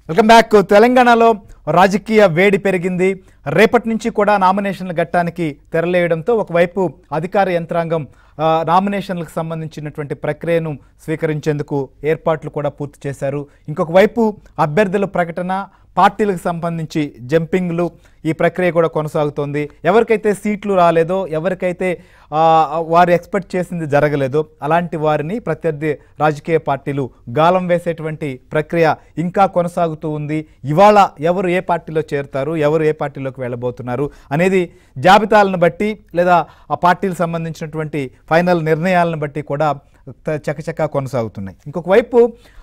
Welcome back తెలంగాణలో రాజకీయ వేడి పెరిగింది రేపటి నుంచి కూడా నామినేషన్ల ఘట్టానికి తెరలేయడంతో ఒకవైపు అధికార యంత్రాంగం ఆ, నామినేషన్లకు సంబంధించినటువంటి ప్రక్రియను స్వీకరించేందుకు ఏర్పాట్లు కూడా పూర్తి చేశారు ఇంకొక వైపు అభ్యర్థుల ప్రకటన పార్టీలకు సంబంధించి జంపింగ్లు ఈ ప్రక్రియ కూడా కొనసాగుతోంది ఎవరికైతే సీట్లు రాలేదో ఎవరికైతే ఆ, వారు ఎక్స్పెక్ట్ చేసింది జరగలేదో అలాంటి వారిని ప్రత్యర్థి రాజకీయ పార్టీలు గాలం వేసేటువంటి ప్రక్రియ ఇంకా కొనసాగుతూ ఉంది ఇవాళ ఎవరు ఏ పార్టీలో చేరుతారు ఎవరు ఏ పార్టీలోకి వెళ్ళబోతున్నారు అనేది జాబితాలను బట్టి లేదా ఆ పార్టీలకు సంబంధించినటువంటి ఫైనల్ నిర్ణయాలను బట్టి కూడా త- చకచకా కొనసాగుతున్నాయి ఇంకొక వైపు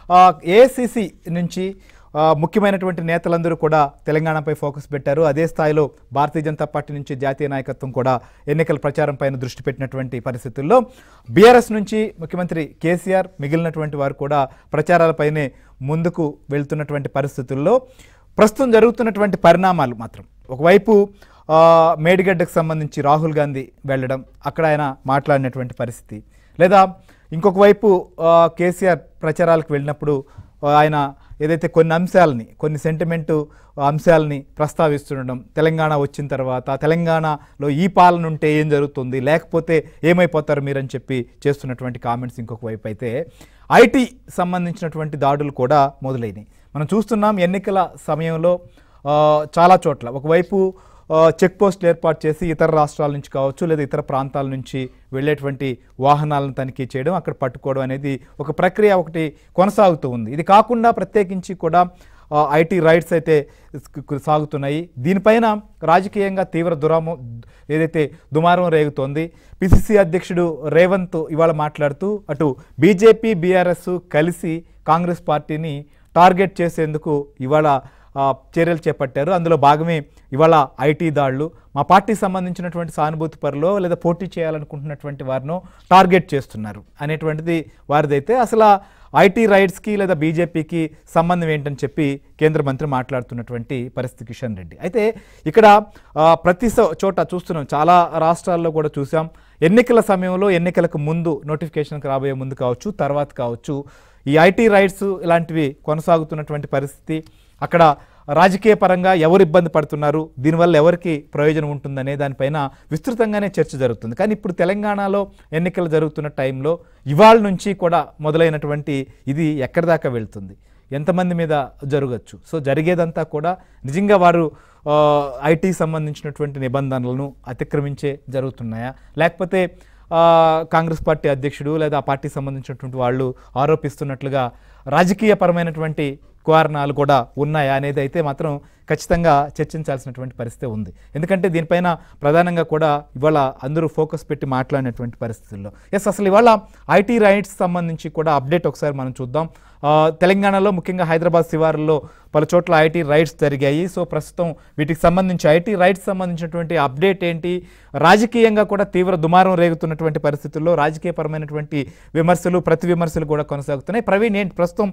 ఏఐసిసి నుంచి ఆ, ముఖ్యమైనటువంటి నేతలందరూ కూడా తెలంగాణపై ఫోకస్ పెట్టారు అదే స్థాయిలో భారతీయ జనతా పార్టీ నుంచి జాతీయ నాయకత్వం కూడా ఎన్నికల ప్రచారం పైన దృష్టి పెట్టినటువంటి పరిస్థితుల్లో బీఆర్ఎస్ నుంచి ముఖ్యమంత్రి కేసీఆర్ మిగిలినటువంటి వారు కూడా ప్రచారాలపైనే ముందుకు వెళ్తున్నటువంటి పరిస్థితుల్లో ప్రస్తుతం జరుగుతున్నటువంటి పరిణామాలు మాత్రం ఒకవైపు ఆ, మేడిగడ్డకు సంబంధించి రాహుల్ గాంధీ వెళ్ళడం అక్కడ ఆయన మాట్లాడినటువంటి పరిస్థితి లేదా ఇంకొక వైపు ఆ, కేసీఆర్ ప్రచారాలకు వెళ్ళినప్పుడు ఆ, ఆయన ఏదైతే కొన్ని అంశాలని కొన్ని సెంటిమెంటు అంశాలని ప్రస్తావిస్తుండడం తెలంగాణ వచ్చిన తర్వాత తెలంగాణలో ఈ పాలన ఉంటే ఏం జరుగుతుంది లేకపోతే ఏమైపోతారు మీరని చెప్పి చేస్తున్నటువంటి కామెంట్స్ ఇంకొక వైపు అయితే ఐటీ సంబంధించినటువంటి దాడులు కూడా మొదలైనవి మనం చూస్తున్నాం ఎన్నికల సమయంలో ఆ, చాలా చోట్ల ఒకవైపు ఆ, చెక్ పోస్టులు ఏర్పాటు చేసి ఇతర రాష్ట్రాల నుంచి కావచ్చు లేదా ఇతర ప్రాంతాల నుంచి వెళ్ళేటువంటి వాహనాలను తనిఖీ చేయడం అక్కడ పట్టుకోవడం అనేది ఒక ప్రక్రియ ఒకటి కొనసాగుతూ ఉంది ఇది కాకుండా ప్రత్యేకించి కూడా ఆ, ఐటీ రైట్స్ అయితే స్- సాగుతున్నాయి దీనిపైన రాజకీయంగా తీవ్ర దురామో ఏదైతే దుమారం రేగుతోంది పిసిసి అధ్యక్షుడు రేవంత్ ఇవాళ మాట్లాడుతూ అటు బీజేపీ బీఆర్ఎస్ కలిసి కాంగ్రెస్ పార్టీని టార్గెట్ చేసేందుకు ఇవాళ ఆ, చర్యలు చేపట్టారు అందులో భాగమే ఇవాళ ఐటీ దాడులు మా పార్టీకి సంబంధించినటువంటి సానుభూతి పరులో లేదా పోటీ చేయాలనుకుంటున్నటువంటి వారినో టార్గెట్ చేస్తున్నారు అనేటువంటిది వారిదైతే అసలు ఐటీ రైట్స్కి లేదా బీజేపీకి సంబంధం ఏంటని చెప్పి కేంద్ర మంత్రి మాట్లాడుతున్నటువంటి పరిస్థితి కిషన్ రెడ్డి అయితే ఇక్కడ ఆ, ప్రతి సో- చోట చూస్తున్నాం చాలా రాష్ట్రాల్లో కూడా చూసాం ఎన్నికల సమయంలో ఎన్నికలకు ముందు నోటిఫికేషన్కి రాబోయే ముందు కావచ్చు తర్వాత కావచ్చు ఈ ఐటీ రైట్స్ ఇలాంటివి కొనసాగుతున్నటువంటి పరిస్థితి అక్కడ రాజకీయ పరంగా ఎవరు ఇబ్బంది పడుతున్నారు దీనివల్ల ఎవరికి ప్రయోజనం ఉంటుందనే దానిపైన విస్తృతంగానే చర్చ జరుగుతుంది కానీ ఇప్పుడు తెలంగాణలో ఎన్నికలు జరుగుతున్న టైంలో ఇవాళ నుంచి కూడా మొదలైనటువంటి ఇది ఎక్కడి దాకా వెళ్తుంది ఎంతమంది మీద జరగచ్చు సో జరిగేదంతా కూడా నిజంగా వారు ఆ, ఐటీ సంబంధించినటువంటి నిబంధనలను అతిక్రమించే జరుగుతున్నాయా లేకపోతే ఆ, కాంగ్రెస్ పార్టీ అధ్యక్షుడు లేదా ఆ పార్టీకి సంబంధించినటువంటి వాళ్ళు ఆరోపిస్తున్నట్లుగా రాజకీయపరమైనటువంటి కారణాలు కూడా ఉన్నాయా అనేది అయితే మాత్రం ఖచ్చితంగా చర్చించాల్సినటువంటి పరిస్థితి ఉంది ఎందుకంటే దీనిపైన ప్రధానంగా కూడా ఇవాళ అందరూ ఫోకస్ పెట్టి మాట్లాడినటువంటి పరిస్థితుల్లో ఎస్ అసలు ఇవాళ ఐటీ రైట్స్ సంబంధించి కూడా అప్డేట్ ఒకసారి మనం చూద్దాం ఆ, తెలంగాణలో ముఖ్యంగా హైదరాబాద్ శివారుల్లో పలు చోట్ల ఐటీ రైట్స్ జరిగాయి సో ప్రస్తుతం వీటికి సంబంధించి ఐటీ రైట్స్ సంబంధించినటువంటి అప్డేట్ ఏంటి రాజకీయంగా కూడా తీవ్ర దుమారం రేగుతున్నటువంటి పరిస్థితుల్లో రాజకీయపరమైనటువంటి విమర్శలు ప్రతి విమర్శలు కూడా కొనసాగుతున్నాయి ప్రవీణ్ ఏంటి ప్రస్తుతం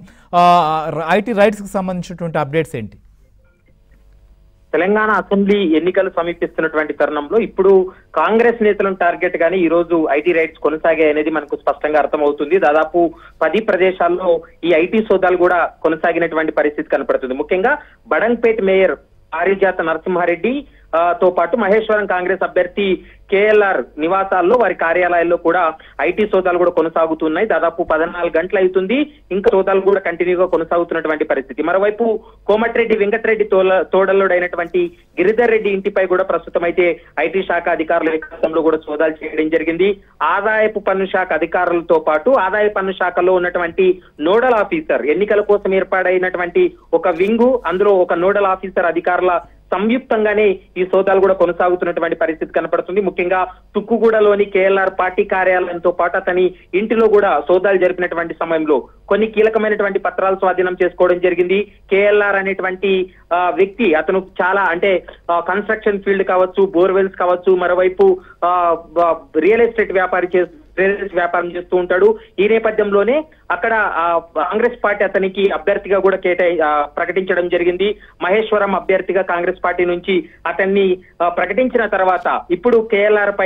ఐటీ రైట్స్కి సంబంధించినటువంటి అప్డేట్స్ ఏంటి తెలంగాణ అసెంబ్లీ ఎన్నికలు సమీపిస్తున్నటువంటి తరుణంలో ఇప్పుడు కాంగ్రెస్ నేతలను టార్గెట్ గాని ఈ రోజు ఐటీ రైట్స్ కొనసాగాయి అనేది మనకు స్పష్టంగా అర్థమవుతుంది దాదాపు పది ప్రదేశాల్లో ఈ ఐటీ సోదాలు కూడా కొనసాగినటువంటి పరిస్థితి కనపడుతుంది ముఖ్యంగా బడంగ్పేట్ మేయర్ పారిజాత నరసింహారెడ్డి ఆ, తో పాటు మహేశ్వరం కాంగ్రెస్ అభ్యర్థి కేఎల్ఆర్ నివాసాల్లో వారి కార్యాలయాల్లో కూడా ఐటీ సోదాలు కూడా కొనసాగుతున్నాయి దాదాపు పద్నాలుగు గంటలు అవుతుంది ఇంకా సోదాలు కూడా కంటిన్యూగా కొనసాగుతున్నటువంటి పరిస్థితి మరోవైపు కోమటిరెడ్డి వెంకటరెడ్డి తోల తోడల్లుడైనటువంటి గిరిధర్ రెడ్డి ఇంటిపై కూడా ప్రస్తుతం అయితే ఐటీ శాఖ అధికారుల ఏకత్వంలో కూడా సోదాలు చేయడం జరిగింది ఆదాయపు పన్ను శాఖ అధికారులతో పాటు ఆదాయ పన్ను శాఖలో ఉన్నటువంటి నోడల్ ఆఫీసర్ ఎన్నికల కోసం ఏర్పాటైనటువంటి ఒక వింగు అందులో ఒక నోడల్ ఆఫీసర్ అధికారుల సంయుక్తంగానే ఈ సోదాలు కూడా కొనసాగుతున్నటువంటి పరిస్థితి కనపడుతుంది ముఖ్యంగా తుక్కుగూడలోని కేఎల్ఆర్ పార్టీ కార్యాలయంతో పాటు అతని ఇంటిలో కూడా సోదాలు జరిపినటువంటి సమయంలో కొన్ని కీలకమైనటువంటి పత్రాలు స్వాధీనం చేసుకోవడం జరిగింది కేఎల్ఆర్ అనేటువంటి ఆ, వ్యక్తి అతను చాలా అంటే కన్స్ట్రక్షన్ ఫీల్డ్ కావచ్చు బోర్వెల్స్ కావచ్చు మరోవైపు ఆ, బ- రియల్ ఎస్టేట్ వ్యాపారి చే రియల్ ఎస్టేట్ వ్యాపారం చేస్తూ ఉంటాడు ఈ నేపథ్యంలోనే అక్కడ ఆ, కాంగ్రెస్ పార్టీ అతనికి అభ్యర్థిగా కూడా కేటాయి ఆ, ప్రకటించడం జరిగింది మహేశ్వరం అభ్యర్థిగా కాంగ్రెస్ పార్టీ నుంచి అతన్ని ఆ, ప్రకటించిన తర్వాత ఇప్పుడు కేఎల్ఆర్ పైన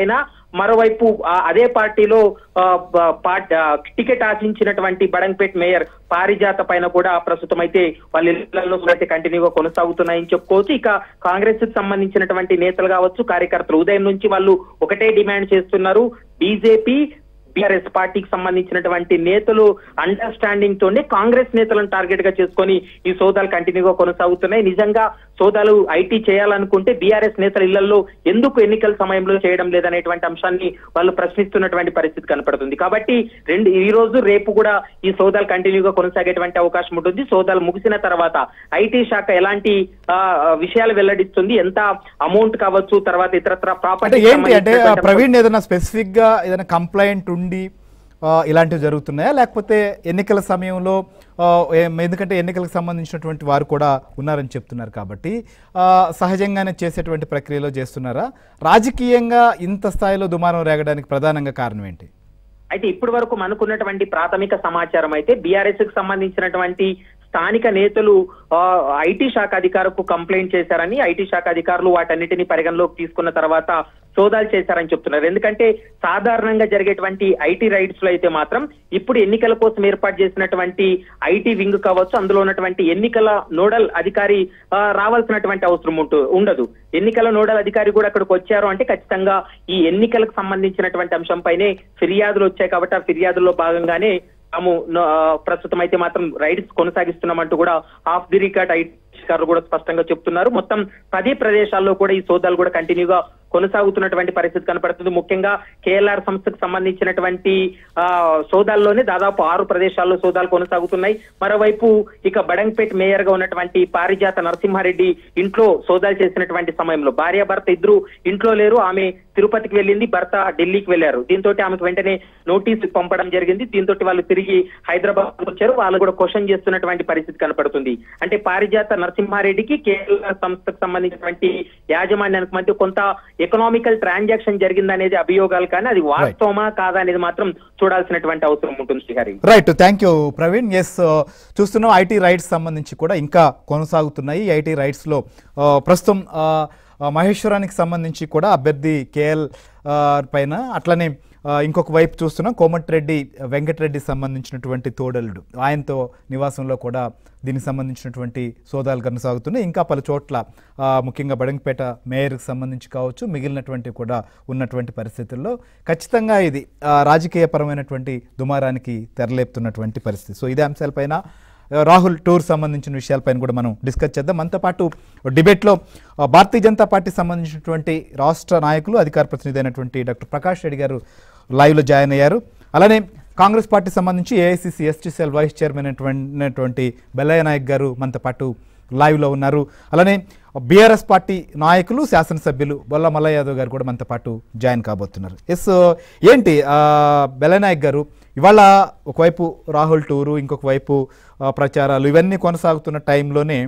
మరోవైపు ఆ అదే పార్టీలో ఆ, బ- పార్ట్- ఆ, టికెట్ ఆశించినటువంటి బడంగ్పేట్ మేయర్ పారిజాత పైన కూడా ప్రస్తుతం అయితే వాళ్ళ ఇళ్లలో అయితే కంటిన్యూగా కొనసాగుతున్నాయని చెప్పుకోవచ్చు ఇక కాంగ్రెస్ కి సంబంధించినటువంటి నేతలు కావచ్చు కార్యకర్తలు ఉదయం నుంచి వాళ్ళు ఒకటే డిమాండ్ చేస్తున్నారు బీజేపీ బీఆర్ఎస్ పార్టీకి సంబంధించినటువంటి నేతలు అండర్స్టాండింగ్ తోనే కాంగ్రెస్ నేతలను టార్గెట్ గా చేసుకొని ఈ సోదాలు కంటిన్యూగా కొనసాగుతున్నాయి నిజంగా సోదాలు ఐటీ చేయాలనుకుంటే బీఆర్ఎస్ నేతల ఇళ్లలో ఎందుకు ఎన్నికల సమయంలో చేయడం లేదనేటువంటి అంశాన్ని వాళ్ళు ప్రశ్నిస్తున్నటువంటి పరిస్థితి కనపడుతుంది కాబట్టి రెండు ఈ రోజు రేపు కూడా ఈ సోదాలు కంటిన్యూగా కొనసాగేటువంటి అవకాశం ఉంటుంది సోదాలు ముగిసిన తర్వాత ఐటీ శాఖ ఎలాంటి ఆ, విషయాలు వెల్లడిస్తుంది ఎంత అమౌంట్ కావచ్చు తర్వాత ఇతరత్ర అంటే ప్రాపర్టీ ఏంటి అంటే ఆ, ప్రవీణ్ ఏదైనా స్పెసిఫిక్ గా ఏదైనా కంప్లైంట్ ఉండి ఆ, ఇలాంటివి జరుగుతున్నాయా లేకపోతే ఎన్నికల సమయంలో ఆ, ఏం- ఎందుకంటే ఎన్నికలకు సంబంధించినటువంటి వారు కూడా ఉన్నారని చెప్తున్నారు కాబట్టి ఆ, సహజంగానే చేసేటువంటి ప్రక్రియలో చేస్తున్నారా రాజకీయంగా ఇంత స్థాయిలో దుమారం రేగడానికి ప్రధానంగా కారణం ఏంటి అయితే ఇప్పటి వరకు మనకున్నటువంటి ప్రాథమిక సమాచారం అయితే బీఆర్ఎస్ కి సంబంధించినటువంటి స్థానిక నేతలు ఆ, ఐటీ శాఖ అధికారులకు కంప్లైంట్ చేశారని ఐటీ శాఖ అధికారులు వాటన్నిటిని పరిగణలోకి తీసుకున్న తర్వాత సోదాలు చేశారని చెప్తున్నారు ఎందుకంటే సాధారణంగా జరిగేటువంటి ఐటీ రైడ్స్ లో అయితే మాత్రం ఇప్పుడు ఎన్నికల కోసం ఏర్పాటు చేసినటువంటి ఐటీ వింగ్ కావచ్చు అందులో ఉన్నటువంటి ఎన్నికల నోడల్ అధికారి ఆ, రావాల్సినటువంటి అవసరం ఉంటు ఉండదు ఎన్నికల నోడల్ అధికారి కూడా అక్కడికి వచ్చారు అంటే ఖచ్చితంగా ఈ ఎన్నికలకు సంబంధించినటువంటి అంశంపైనే ఫిర్యాదులు వచ్చాయి కాబట్టి ఆ ఫిర్యాదుల్లో భాగంగానే తాము న- ఆ, ప్రస్తుతం అయితే మాత్రం రైడ్స్ కొనసాగిస్తున్నామంటూ కూడా ఆఫ్ ది రికార్డ్ ఐటీ అధికారులు కూడా స్పష్టంగా చెప్తున్నారు మొత్తం పది ప్రదేశాల్లో కూడా ఈ సోదాలు కూడా కంటిన్యూగా కొనసాగుతున్నటువంటి పరిస్థితి కనపడుతుంది ముఖ్యంగా కేఎల్ఆర్ సంస్థకు సంబంధించినటువంటి ఆ సోదాల్లోనే దాదాపు ఆరు ప్రదేశాల్లో సోదాలు కొనసాగుతున్నాయి మరోవైపు ఇక బడంగ్పేట్ మేయర్ గా ఉన్నటువంటి పారిజాత నరసింహారెడ్డి ఇంట్లో సోదాలు చేసినటువంటి సమయంలో భార్య భర్త ఇద్దరు ఇంట్లో లేరు ఆమె తిరుపతికి వెళ్ళింది భర్త ఢిల్లీకి వెళ్లారు దీంతో ఆమెకు వెంటనే నోటీస్ పంపడం జరిగింది దీంతో వాళ్ళు తిరిగి హైదరాబాద్ వచ్చారు వాళ్ళు కూడా క్వశ్చన్ చేస్తున్నటువంటి పరిస్థితి కనపడుతుంది అంటే పారిజాత నరసింహారెడ్డికి కేఎల్ఆర్ సంస్థకు సంబంధించినటువంటి యాజమాన్యానికి మధ్య కొంత ఎకనామికల్ ట్రాన్సాక్షన్ జరిగిందనేది అభియోగాలు కానీ అది వాస్తవమా కాదా అనేది మాత్రం చూడాల్సినటువంటి అవసరం ఉంటుంది Srihari right thank you Praveen yes చూస్తున్నాం ఐటీ రైట్స్ సంబంధించి కూడా ఇంకా కొనసాగుతున్నాయి ఐటీ రైట్స్లో ప్రస్తుతం ఆ, ఆ, మహేశ్వరానికి సంబంధించి కూడా అభ్యర్థి కేఎల్ ఆ, పైన అట్లనే ఆ, ఇంకొక వైపు చూస్తున్నాం కోమటిరెడ్డి వెంకటరెడ్డి సంబంధించినటువంటి తోడలుడు ఆయనతో నివాసంలో కూడా దీనికి సంబంధించినటువంటి సోదాలు కొనసాగుతున్నాయి ఇంకా పలు చోట్ల ఆ, ముఖ్యంగా బడంగపేట మేయర్కి సంబంధించి కావచ్చు మిగిలినటువంటి కూడా ఉన్నటువంటి పరిస్థితుల్లో ఖచ్చితంగా ఇది ఆ, రాజకీయపరమైనటువంటి దుమారానికి తెరలేపుతున్నటువంటి పరిస్థితి సో ఇదే అంశాలపైన ఆ, రాహుల్ టూర్ సంబంధించిన విషయాలపైన కూడా మనం డిస్కస్ చేద్దాం మనతో పాటు డిబేట్లో ఆ, భారతీయ జనతా పార్టీ సంబంధించినటువంటి రాష్ట్ర నాయకులు అధికార ప్రతినిధి అయినటువంటి డాక్టర్ ప్రకాష్ రెడ్డి గారు లైవ్లో జాయిన్ అయ్యారు అలానే కాంగ్రెస్ పార్టీ సంబంధించి AICC ST cell vice chairman అయినటువంటి బెల్లయ్య నాయక్ గారు మనతో పాటు లైవ్లో ఉన్నారు అలానే బీఆర్ఎస్ పార్టీ నాయకులు శాసనసభ్యులు బొల్ల మల్ల యాదవ్ గారు కూడా మనతో పాటు జాయిన్ కాబోతున్నారు ఎస్ ఏంటి ఆ, బెల్లయ్య నాయక్ గారు ఇవాళ ఒకవైపు రాహుల్ టూరు ఇంకొక వైపు ఆ, ప్రచారాలు ఇవన్నీ కొనసాగుతున్న టైంలోనే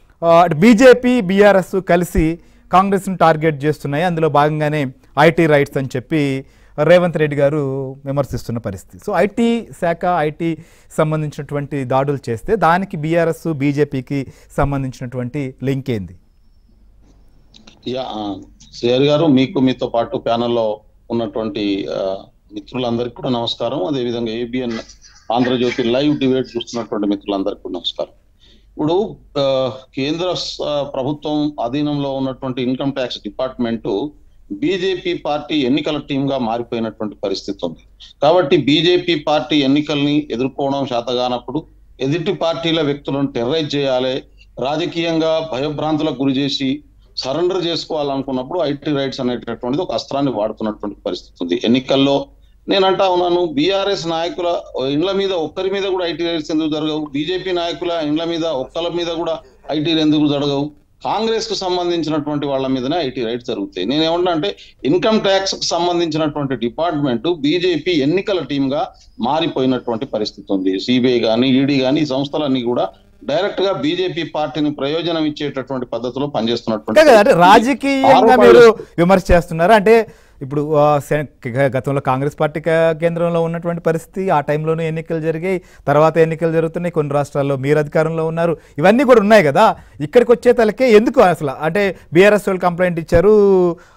బీజేపీ బీఆర్ఎస్ కలిసి కాంగ్రెస్ను టార్గెట్ చేస్తున్నాయి అందులో భాగంగానే ఐటీ రైట్స్ అని చెప్పి రేవంత్ రెడ్డి గారు విమర్శిస్తున్న పరిస్థితి సో ఐటీ శాఖ ఐటీ సంబంధించినటువంటి దాడులు చేస్తే దానికి బీఆర్ఎస్ బీజేపీకి సంబంధించినటువంటి లింక్ ఏంది యా ఆ, శ్రేయర్ గారు మీకు మీతో పాటు ప్యానెల్లో ఉన్నటువంటి ఆ, మిత్రులందరికీ కూడా నమస్కారం అదేవిధంగా ఏబిఎన్ ఆంధ్రజ్యోతి లైవ్ డిబేట్ చూస్తున్నటువంటి మిత్రులందరికీ కూడా నమస్కారం ఇప్పుడు ఆ, కేంద్ర స- ప్రభుత్వం అధీనంలో ఉన్నటువంటి income tax department BJP party ఎన్నికల టీం గా మారిపోయినటువంటి పరిస్థితి ఉంది కాబట్టి బీజేపీ పార్టీ ఎన్నికల్ని ఎదుర్కోవడం శాతగానప్పుడు ఎదుటి పార్టీల వ్యక్తులను టెర్రరైజ్ చేయాలి రాజకీయంగా భయభ్రాంతులకు గురి చేసి సరెండర్ చేసుకోవాలనుకున్నప్పుడు ఐటీ రైట్స్ అనేటటువంటిది ఒక అస్త్రాన్ని వాడుతున్నటువంటి పరిస్థితి ఉంది ఎన్నికల్లో నేను అంటా ఉన్నాను బీఆర్ఎస్ నాయకుల ఇండ్ల మీద ఒక్కరి మీద కూడా ఐటీ రైట్స్ ఎందుకు జరగవు బీజేపీ నాయకుల ఇండ్ల మీద ఒక్కల మీద కూడా ఐటీ ఎందుకు జరగవు కాంగ్రెస్ కు సంబంధించినటువంటి వాళ్ళ మీదనే ఐటీ రైట్స్ జరుగుతాయి నేను ఏమంటున్నా అంటే ఇన్కమ్ ట్యాక్స్ కు సంబంధించినటువంటి డిపార్ట్మెంట్ బీజేపీ ఎన్నికల టీమ్ గా మారిపోయినటువంటి పరిస్థితి ఉంది సిబిఐ గానీ ఈడీ గానీ ఈ సంస్థలన్నీ కూడా డైరెక్ట్ గా బీజేపీ పార్టీని ప్రయోజనం ఇచ్చేటటువంటి పద్ధతిలో పనిచేస్తున్నటువంటి అంతే కదా అంటే పరిస్థితి. రాజకీయంగా ఆరోపణలు- మీరు విమర్శ చేస్తున్నారు అంటే ఇప్పుడు ఆ, సె- గ- గతంలో కాంగ్రెస్ పార్టీ కే- కేంద్రంలో ఉన్నటువంటి పరిస్థితి ఆ టైంలోనే ఎన్నికలు జరిగాయి తర్వాత ఎన్నికలు జరుగుతున్నాయి కొన్ని రాష్ట్రాల్లో మీరు అధికారంలో ఉన్నారు ఇవన్నీ కూడా ఉన్నాయి కదా ఇక్కడికి వచ్చే తలకే ఎందుకు అసలు అంటే బీఆర్ఎస్ వాళ్ళు కంప్లైంట్ ఇచ్చారు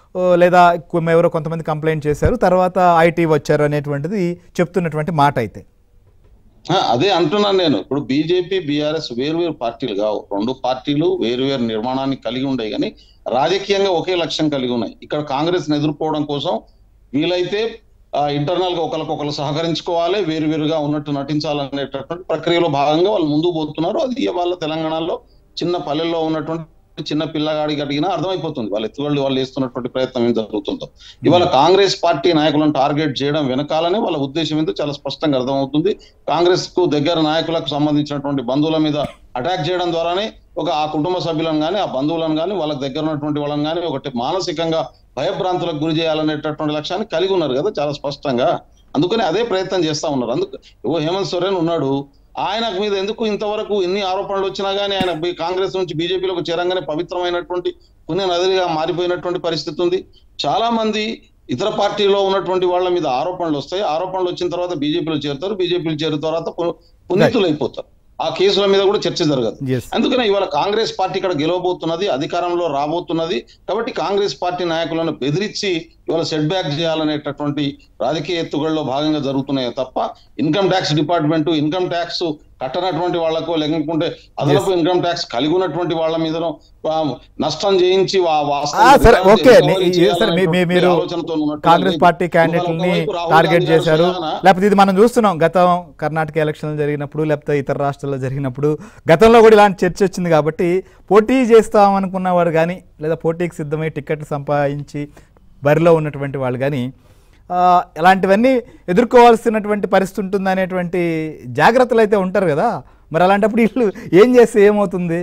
ఓ, లేదా కొ- ఎవరో కొంతమంది కంప్లైంట్ చేశారు తర్వాత ఐటీ వచ్చారు అనేటువంటిది చెప్తున్నటువంటి మాట అయితే ఆ, అదే అంటున్నాను నేను ఇప్పుడు బీజేపీ బీఆర్ఎస్ వేరు వేరు పార్టీలు కావు రెండు పార్టీలు వేరు వేరు నిర్మాణాన్ని కలిగి ఉన్నాయి కానీ రాజకీయంగా ఒకే లక్ష్యం కలిగి ఉన్నాయి ఇక్కడ కాంగ్రెస్ ని ఎదుర్కోవడం కోసం వీలైతే ఇంటర్నల్ గా ఒకరికొకరు సహకరించుకోవాలి వేరు వేరుగా ఉన్నట్టు నటించాలనేటటువంటి ప్రక్రియలో భాగంగా వాళ్ళు ముందుకు పోతున్నారు అది ఇవాళ తెలంగాణలో చిన్న పల్లెల్లో ఉన్నటువంటి చిన్న పిల్లగాడికి అడిగినా అర్థమైపోతుంది వాళ్ళ ఎత్తుగళ్ళు వాళ్ళు వేస్తున్నటువంటి ప్రయత్నం ఏం జరుగుతుందో ఇవాళ కాంగ్రెస్ పార్టీ నాయకులను టార్గెట్ చేయడం వెనకాలనే వాళ్ళ ఉద్దేశం ఏంటో చాలా స్పష్టంగా అర్థమవుతుంది కాంగ్రెస్ కు దగ్గర నాయకులకు సంబంధించినటువంటి బంధువుల మీద అటాక్ చేయడం ద్వారానే ఒక ఆ కుటుంబ సభ్యులను కానీ ఆ బంధువులను కానీ వాళ్ళకి దగ్గర ఉన్నటువంటి వాళ్ళని కానీ ఒకటి మానసికంగా భయభ్రాంతులకు గురి చేయాలనేటటువంటి లక్ష్యాన్ని కలిగి ఉన్నారు కదా చాలా స్పష్టంగా అందుకని అదే ప్రయత్నం చేస్తా ఉన్నారు అందుకు ఓ హేమంత్ సోరెన్ ఉన్నాడు ఆయన మీద ఎందుకు ఇంతవరకు ఎన్ని ఆరోపణలు వచ్చినా కానీ ఆయన బి- కాంగ్రెస్ నుంచి బీజేపీలోకి చేరంగానే పవిత్రమైనటువంటి పుణ్య నదిగా మారిపోయినటువంటి పరిస్థితి ఉంది చాలా మంది ఇతర పార్టీలో ఉన్నటువంటి వాళ్ళ మీద ఆరోపణలు వస్తాయి ఆరోపణలు వచ్చిన తర్వాత బీజేపీలో చేరుతారు బీజేపీలో చేరిన తర్వాత పు- పునీతులు అయిపోతారు ఆ కేసుల మీద కూడా చర్చ జరగదు Yes. అందుకనే ఇవాళ కాంగ్రెస్ పార్టీ ఇక్కడ గెలవబోతున్నది అధికారంలో రాబోతున్నది కాబట్టి కాంగ్రెస్ పార్టీ నాయకులను బెదిరించి ఇవాళ సెట్ బ్యాక్ చేయాలనేటటువంటి రాజకీయ ఎత్తుగడలో భాగంగా జరుగుతున్నాయి తప్ప income tax department income tax కట్టనటువంటి వాళ్ళకో లేకుంటే అదనపు ఇన్కమ్ ట్యాక్స్ కలిగి ఉన్నటువంటి వాళ్ళ మీద నష్టం చేయించి వా- వాస్తవం ఆ, సరే రికార్డు ఓకే recovery నీ- సరే మీ- మీ- చేయాలనేటువంటి మీరు ఆలోచనతో ఉన్నటువంటి కాంగ్రెస్ పార్టీ ఇవాళ క్యాండిడేట్ని ఒకవైపు రాహుల్ టార్గెట్ గాంధీ గారు చేశారు స్వయాన లేకపోతే ఇది మనం చూస్తున్నాం గతం కర్ణాటక ఎలక్షన్లు జరిగినప్పుడు లేకపోతే ఇతర రాష్ట్రాల్లో జరిగినప్పుడు గతంలో కూడా ఇలాంటి చర్చ వచ్చింది కాబట్టి పోటీ చేస్తాం అనుకున్నవాడు కానీ లేదా పోటీకి సిద్ధమై టికెట్లు సంపాదించి బరిలో ఉన్నటువంటి వాళ్ళు కానీ ఆ, ఇలాంటివన్నీ ఎదుర్కోవాల్సినటువంటి పరిస్థితి ఉంటుంది అనేటువంటి జాగ్రత్తలు అయితే ఉంటారు కదా మరి అలాంటప్పుడు వీళ్ళు ఏం చేస్తే ఏమవుతుంది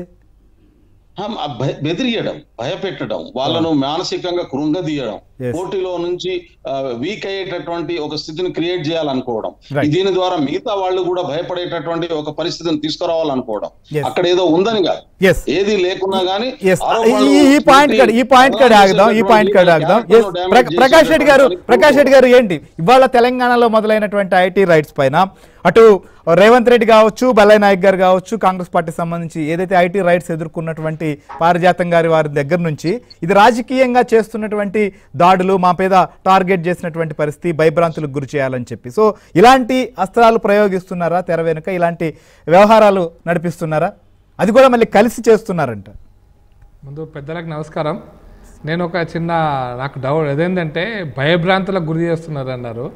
ఆ, ఆ భయ- బెదిరియడం భయపెట్టడం వాళ్ళను మానసికంగా కృంగదీయడం Yes. పోటీలో నుంచి వీక్ అయ్యేటటువంటి ఒక స్థితిని క్రియేట్ చేయాలనుకోవడం Right. దీని ద్వారా మిగతా వాళ్ళు కూడా భయపడేటటువంటి ఒక పరిస్థితిని తీసుకురావాలనుకోవడం Yes. అక్కడ ఏదో ఉందని కాదు ఎస్ ఏది లేకున్నా గానీ ఎస్ ఆరోపణలు ఈ ఈ పాయింట్ పెట్టి కాడ ఈ పాయింట్ కాడ ఆగుదాం ఈ పాయింట్ కాడ ఆగుదాం character ఎస్ damage ప్ర- ప్రకాష్ రెడ్డి గారు చేసేటటువంటి ప్రకాష్ రెడ్డి గారు ఏంటి ఇవాళ తెలంగాణలో మొదలైనటువంటి ఐటీ రైట్స్ పైన అటు రేవంత్ రెడ్డి కావచ్చు బల్లయ్య నాయక్ గారు కావచ్చు కాంగ్రెస్ పార్టీ సంబంధించి ఏదైతే ఐటీ రైట్స్ ఎదుర్కొన్నటువంటి పారిజాతం గారి వారి దగ్గర నుంచి ఇది రాజకీయంగా చేస్తున్నటువంటి దాడులు మా మీద టార్గెట్ చేసినటువంటి పరిస్థితి భయభ్రాంతులకు గురి చేయాలని చెప్పి సో ఇలాంటి అస్త్రాలు ప్రయోగిస్తున్నారా తెర వెనుక ఇలాంటి వ్యవహారాలు నడిపిస్తున్నారా అది కూడా మళ్ళీ కలిసి చేస్తున్నారంట ముందు పెద్దలకు నమస్కారం నేను ఒక చిన్న నాకు డౌట్ ఏదేంటంటే భయభ్రాంతులకు గురి చేస్తున్నారు అన్నారు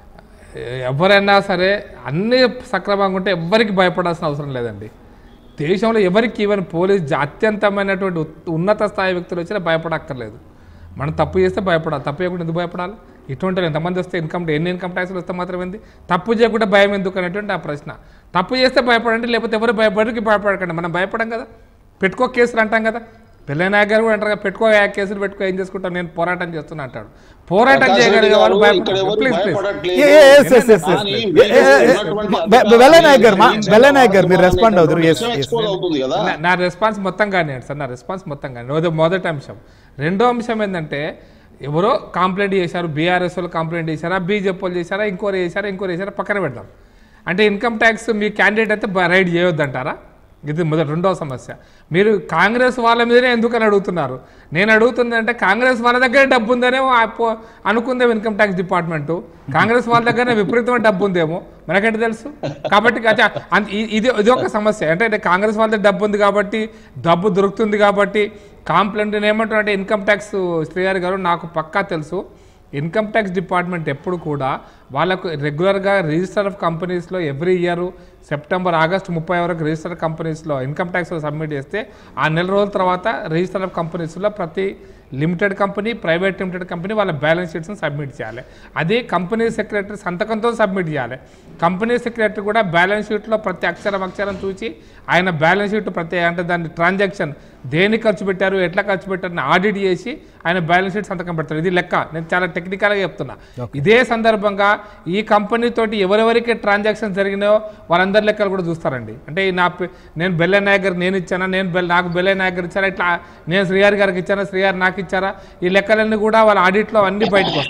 ఎవరైనా సరే అన్ని సక్రమంగా ఉంటే ఎవరికి భయపడాల్సిన అవసరం లేదండి దేశంలో ఎవరికి ఈవెన్ పోలీస్ జా- అత్యంతమైనటువంటి ఉత్- ఉన్నత స్థాయి వ్యక్తులు వచ్చినా భయపడక్కర్లేదు మనం తప్పు చేస్తే భయపడాలి తప్పు చేయకుండా ఎందుకు భయపడాలి ఇటువంటి వాళ్ళు ఎంతమంది వస్తే ఇన్కమ్ ఎన్ని ఇన్కమ్ ట్యాక్స్లు వస్తే మాత్రం ఏంది తప్పు చేయకుండా భయం ఎందుకు అనేటువంటి ఆ ప్రశ్న తప్పు చేస్తే భయపడండి లేకపోతే ఎవరు భయపడరికి భయపడకండి మనం భయపడం కదా పెట్టుకో కేసులు అంటాం కదా పెళ్ళైన గారు కూడా అంటారు కదా, పెట్టుకో ఆ కేసులు పెట్టుకో ఏం చేసుకుంటాం నేను పోరాటం చేస్తున్నా అంటాడు పోరాటం ప్రకాష్ రెడ్డి చేయగలిగే వాళ్ళు గారు ఇక్కడ ఎవరు ప్లీజ్ ప్లీజ్ భయపడట్లేదు. Yes, yes, yes, yes. కానీ ఏ, వీళ్ళు ఏ, ఏ, ఉన్నటువంటి బె- బె- వెల్లయ్య నాయక్ గారు, మా- అధికారులు వెల్లయ్య నాయక్ గారు, మీరు respond అవుదురు. Yes, విషయం yes. expose అవుతుంది కదా నా- నా రెస్పాన్స్ మొత్తం కానివ్వండి సార్ నా రెస్పాన్స్ మొత్తం కానీ మొద- మొదటి అంశం రెండో అంశం ఏంటంటే ఎవరో కంప్లైంట్ చేశారు బీఆర్ఎస్ వాళ్ళు కంప్లైంట్ చేశారా బీజేపీ వాళ్ళు చేశారా ఇంకోరు చేశారా ఇంకోరు చేశారా పక్కన పెడదాం అంటే ఇన్కమ్ ట్యాక్స్ మీ క్యాండిడేట్ అయితే బ- రైడ్ చేయొద్దంటారా ఇది మొదటి రెండో సమస్య మీరు కాంగ్రెస్ వాళ్ళ మీదనే ఎందుకని అడుగుతున్నారు నేను అడుగుతుంది అంటే కాంగ్రెస్ వాళ్ళ దగ్గర డబ్బు ఉందనేమో ఆ పో- అనుకుందేమో ఇన్కమ్ ట్యాక్స్ డిపార్ట్మెంటు కాంగ్రెస్ వాళ్ళ దగ్గర విపరీతమైన డబ్బు ఉందేమో మనకంటే తెలుసు కాబట్టి అచ్చా, అంత- ఇ- ఇది ఇది ఒక సమస్య అంటే అంటే కాంగ్రెస్ వాళ్ళ దగ్గర డబ్బు ఉంది కాబట్టి డబ్బు దొరుకుతుంది కాబట్టి కాంప్లైంట్ ఏమంటారు అంటే ఇన్కమ్ ట్యాక్స్ శ్రీగారి గారు నాకు పక్కా తెలుసు ఇన్కమ్ ట్యాక్స్ డిపార్ట్మెంట్ ఎప్పుడు కూడా వాళ్ళకు రెగ్యులర్గా రిజిస్టర్ ఆఫ్ కంపెనీస్లో ఎవ్రీ ఇయర్ సెప్టెంబర్ ఆగస్ట్ ముప్పై వరకు రిజిస్టర్ కంపెనీస్లో ఇన్కమ్ ట్యాక్స్ సబ్మిట్ చేస్తే ఆ నెల రోజుల తర్వాత రిజిస్టర్ ఆఫ్ కంపెనీస్లో ప్రతి limited company private limited company వాళ్ళ బ్యాలెన్స్ షీట్స్ని సబ్మిట్ చేయాలి అదే కంపెనీ సెక్రటరీ సంతకంతో సబ్మిట్ చేయాలి కంపెనీ సెక్రటరీ కూడా బ్యాలెన్స్ షీట్లో ప్రతి అక్షరం అక్షరం చూసి ఆయన బ్యాలెన్స్ షీట్ ప్రతి అంటే దాని ట్రాన్సాక్షన్ దేని ఖర్చు పెట్టారు ఎట్లా ఖర్చు పెట్టారని ఆడిట్ చేసి ఆయన బ్యాలెన్స్ షీట్ సంతకం పెడతారు ఇది లెక్క నేను చాలా టెక్నికల్గా చెప్తున్నా ఇదే సందర్భంగా ఈ కంపెనీ తోటి ఎవరెవరికి ట్రాన్సాక్షన్ జరిగినాయో వాళ్ళందరి లెక్కలు కూడా చూస్తారండి అంటే ఈ నా పే- నేను బెల్లె నాయక్ గారికి నేను ఇచ్చానా నేను బెల్ నాకు బెల్లె నాయక్ గారు ఇచ్చారా ఇట్లా నేను శ్రీహారి గారికి ఇచ్చానా శ్రీహారి నాకు ఇచ్చారా ఈ లెక్కలన్నీ కూడా వాళ్ళ ఆడిట్లో అన్ని బయటకు వస్తాయి